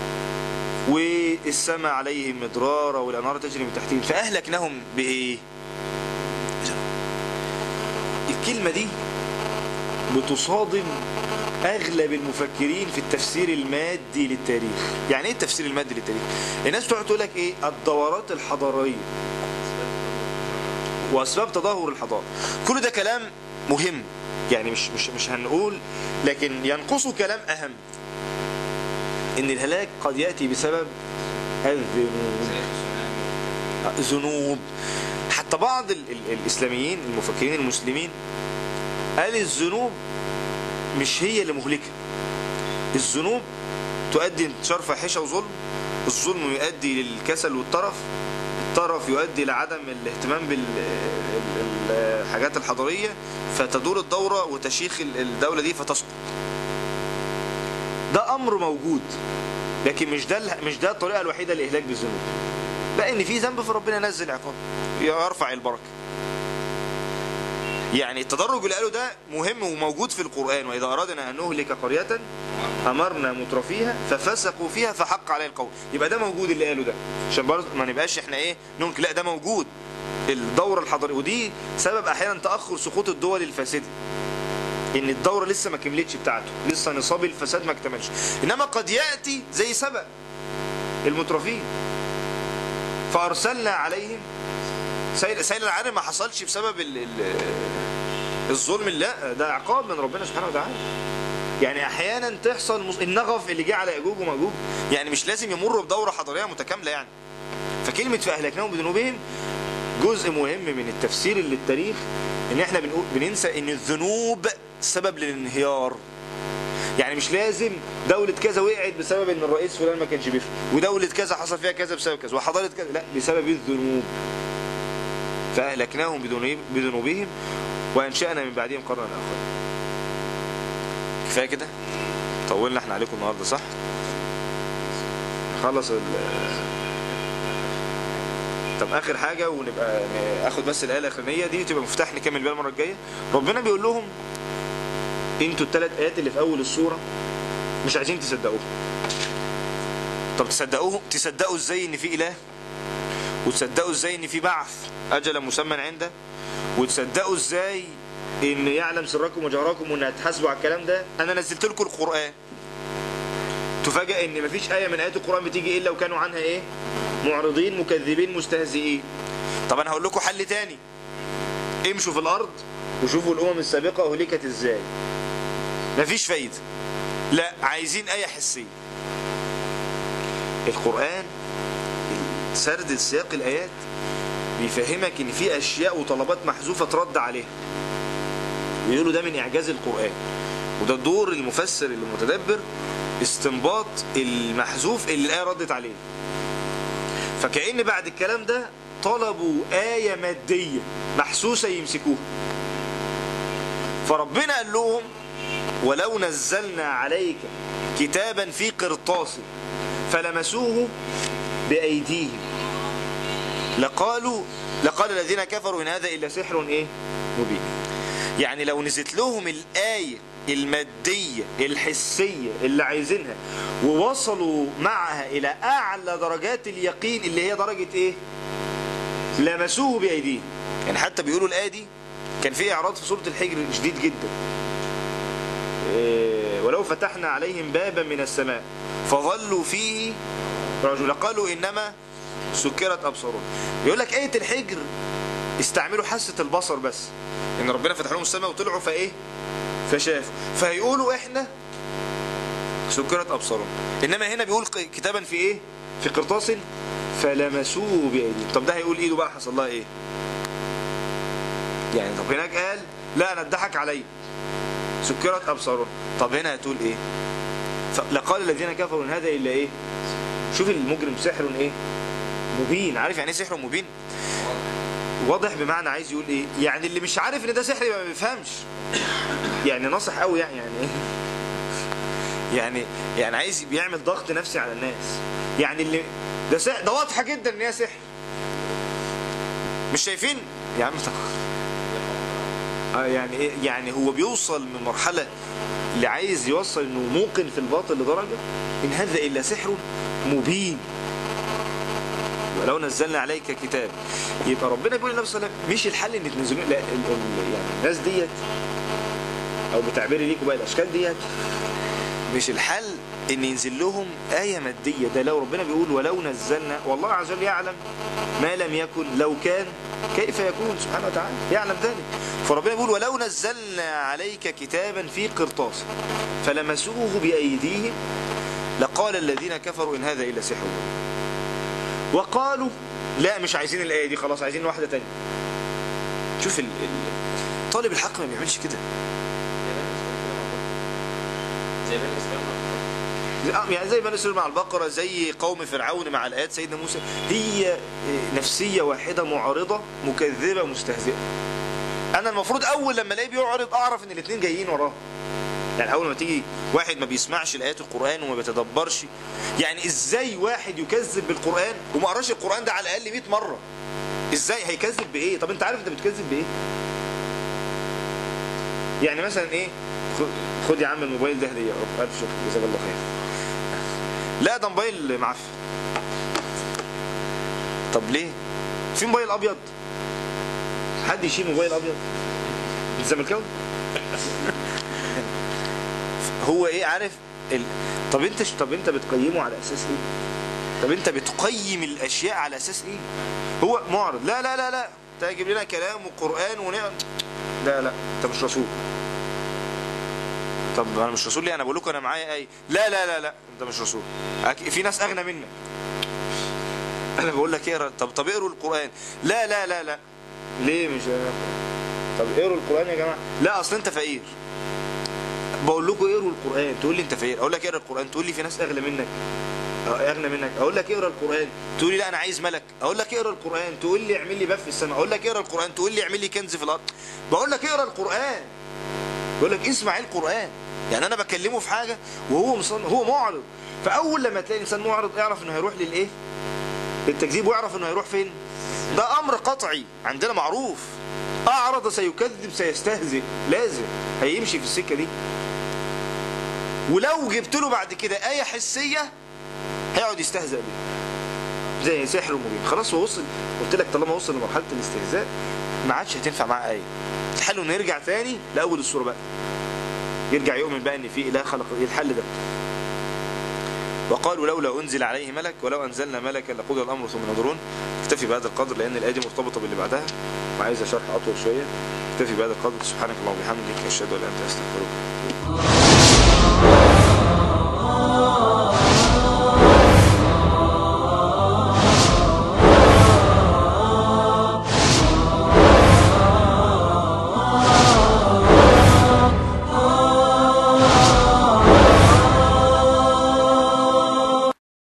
والسماء عليهم مدرارا والأنهار تجري من تحتهم فأهلكناهم بإيه؟ الكلمة دي بتصادم أغلب المفكرين في التفسير المادي للتاريخ يعني إيه التفسير المادي للتاريخ؟ الناس تقعد تقول لك إيه؟ الدورات الحضارية واسباب تدهور الحضاره كل ده كلام مهم يعني مش مش مش هنقول لكن ينقصه كلام اهم ان الهلاك قد ياتي بسبب الذنوب زي التسونامي ذنوب حتى بعض ال ال الاسلاميين المفكرين المسلمين قال الذنوب مش هي اللي مهلكه الذنوب تؤدي انتشار فاحشه وظلم الظلم يؤدي للكسل والترف الترف يؤدي لعدم الاهتمام بالحاجات الحضاريه فتدور الدوره وتشيخ ال- الدوله دي فتسقط ده امر موجود لكن مش ده ال- مش ده الطريقه الوحيده للاهلاك بالذنوب لا ان في ذنب فربنا ينزل عقاب يرفع البركه يعني التدرج اللي قاله ده مهم وموجود في القران واذا اردنا ان نهلك قريه امرنا مترفيها ففسقوا فيها فحق عليه القول يبقى ده موجود اللي قاله ده عشان برضه ما نبقاش احنا ايه ننكر لا ده موجود الدوره الحضاريه ودي سبب احيانا تاخر سقوط الدول الفاسده ان الدوره لسه ما كملتش بتاعته لسه نصاب الفساد ما اكتملش انما قد ياتي زي سبق المترفين فارسلنا عليهم سيل سيل العالم ما حصلش بسبب ال ال الظلم لا ده عقاب من ربنا سبحانه وتعالى يعني احيانا تحصل مص... النغف اللي جه على ياجوج وماجوج يعني مش لازم يمروا بدوره حضاريه متكامله يعني فكلمه فاهلكناهم بذنوبهم جزء مهم من التفسير للتاريخ ان احنا بنقول بننسى ان الذنوب سبب للانهيار يعني مش لازم دولة كذا وقعت بسبب ان الرئيس فلان ما كانش بيفهم ودولة كذا حصل فيها كذا بسبب كذا وحضارة كذا لا بسبب الذنوب فأهلكناهم بذنوب- بذنوبهم وأنشأنا من بعدهم قرنا آخر كفاية كده طولنا احنا عليكم النهاردة صح نخلص ال طب اخر حاجه ونبقى اخد بس الايه الاخرانيه دي تبقى مفتاح نكمل بيها المره الجايه ربنا بيقول لهم انتوا الثلاث ايات اللي في اول السوره مش عايزين تصدقوها طب تصدقوه تصدقوا ازاي ان في اله وتصدقوا ازاي ان في بعث اجلا مسمى عنده وتصدقوا ازاي ان يعلم سركم وجهركم وان هتحاسبوا على الكلام ده انا نزلت لكم القران تفاجئ ان مفيش ايه من ايات القران بتيجي الا وكانوا عنها ايه معرضين مكذبين مستهزئين طب انا هقول لكم حل تاني امشوا في الارض وشوفوا الامم السابقه اهلكت ازاي مفيش فايده لا عايزين ايه حسيه القران سرد سياق الايات بيفهمك ان في اشياء وطلبات محذوفه ترد عليها ويقولوا ده من اعجاز القران وده دور المفسر المتدبر استنباط المحذوف اللي الايه ردت عليه فكأن بعد الكلام ده طلبوا آية مادية محسوسة يمسكوها فربنا قال لهم ولو نزلنا عليك كتابا في قرطاس فلمسوه بأيديهم لقالوا لقال الذين كفروا إن هذا إلا سحر إيه مبين يعني لو نزلت لهم الآية المادية الحسية اللي عايزينها ووصلوا معها إلى أعلى درجات اليقين اللي هي درجة إيه لمسوه بأيديهم يعني حتى بيقولوا الآية دي كان في إعراض في سورة الحجر شديد جدا إيه، ولو فتحنا عليهم بابا من السماء فظلوا فيه رجل قالوا إنما سكرت أبصارهم يقول لك آية الحجر استعملوا حاسة البصر بس إن ربنا فتح لهم السماء وطلعوا فإيه فشافوا فهيقولوا إحنا سكرت أبصارهم إنما هنا بيقول ق- كتابا في إيه في قرطاس فلمسوه بأيديهم طب ده هيقول إيده بقى حصل لها إيه يعني طب هناك قال لا أنا اتضحك عليا سكرت أبصارهم طب هنا هتقول إيه لقال الذين كفروا إن هذا إلا إيه شوف المجرم سحر إيه مبين عارف يعني ايه سحر مبين واضح بمعنى عايز يقول ايه يعني اللي مش عارف ان ده سحر يبقى ما بيفهمش يعني ناصح قوي يعني يعني ايه يعني يعني عايز بيعمل ضغط نفسي على الناس يعني اللي ده سحر ده واضحه جدا ان هي سحر مش شايفين يا عم طب اه يعني ايه يعني هو بيوصل من مرحله اللي عايز يوصل انه موقن في الباطل لدرجه ان هذا الا سحر مبين ولو نزلنا عليك كتاب يبقى ربنا بيقول للنبي صلى الله عليه وسلم مش الحل ان تنزلوا لا ال- ال- يعني الناس ديت او بتعبيري ليكوا بقى الاشكال ديت مش الحل ان ينزل لهم آية مادية ده لو ربنا بيقول ولو نزلنا والله عز وجل يعلم ما لم يكن لو كان كيف يكون سبحانه وتعالى يعلم ذلك فربنا بيقول ولو نزلنا عليك كتابا في قرطاس فلمسوه بأيديهم لقال الذين كفروا إن هذا إلا سحر مبين. وقالوا لا مش عايزين الآية دي خلاص عايزين واحدة تانية شوف ال... ال... طالب الحق ما بيعملش كده زي بني اسرائيل آه، يعني زي بني اسرائيل مع البقره زي قوم فرعون مع الايات سيدنا موسى هي آه، نفسيه واحده معارضه مكذبه مستهزئه انا المفروض اول لما الاقيه بيعرض اعرف ان الاثنين جايين وراه يعني اول ما تيجي واحد ما بيسمعش الايات القران وما بيتدبرش يعني ازاي واحد يكذب بالقران وما قراش القران ده على الاقل 100 مره ازاي هيكذب بايه طب انت عارف انت بتكذب بايه يعني مثلا ايه خد- خد يا عم الموبايل ده هديه أهو. الف شكر جزاك الله خير لا ده موبايل معفن طب ليه في موبايل ابيض حد يشيل موبايل ابيض الزملكاوي هو ايه عارف ال... طب انت طب انت بتقيمه على اساس ايه طب انت بتقيم الاشياء على اساس ايه هو معرض لا لا لا لا تجيب لنا كلام وقران ونعم لا لا انت مش رسول طب انا مش رسول ليه انا بقول لكم انا معايا ايه لا لا لا لا انت مش رسول أك- في ناس اغنى منك انا بقول لك اقرا طب طب اقروا القران لا لا لا لا ليه مش طب اقروا القران يا جماعه لا اصل انت فقير بقول لكم اقروا القران تقول لي انت فقير اقول لك اقرا القران تقول لي في ناس اغنى منك أه، اغنى منك اقول لك اقرا القران تقول لي لا انا عايز ملك اقول لك اقرا القران تقول لي اعمل لي باب في السماء اقول لك اقرا القران تقول لي اعمل لي كنز في الارض بقول لك اقرا القران بقول لك اسمع القران يعني انا بكلمه في حاجه وهو مصن... هو معرض فاول لما تلاقي انسان معرض اعرف انه هيروح للايه للتكذيب واعرف انه هيروح فين ده امر قطعي عندنا معروف اعرض سيكذب سيستهزئ لازم هيمشي في السكه دي ولو جبت له بعد كده ايه حسيه هيقعد يستهزئ بيها زي سحر مبين خلاص هو وصل قلت لك طالما وصل لمرحله الاستهزاء ما عادش هتنفع معاه ايه الحل انه يرجع تاني لاول الصوره بقى يرجع يؤمن بقى ان في اله خلق ايه الحل ده وقالوا لولا انزل عليه ملك ولو انزلنا ملكا لقضي الامر ثم ينظرون اكتفي بهذا القدر لان الايه دي مرتبطه باللي بعدها وعايزه شرح اطول شويه اكتفي بهذا القدر سبحانك اللهم وبحمدك اشهد ان لا اله الا انت استغفرك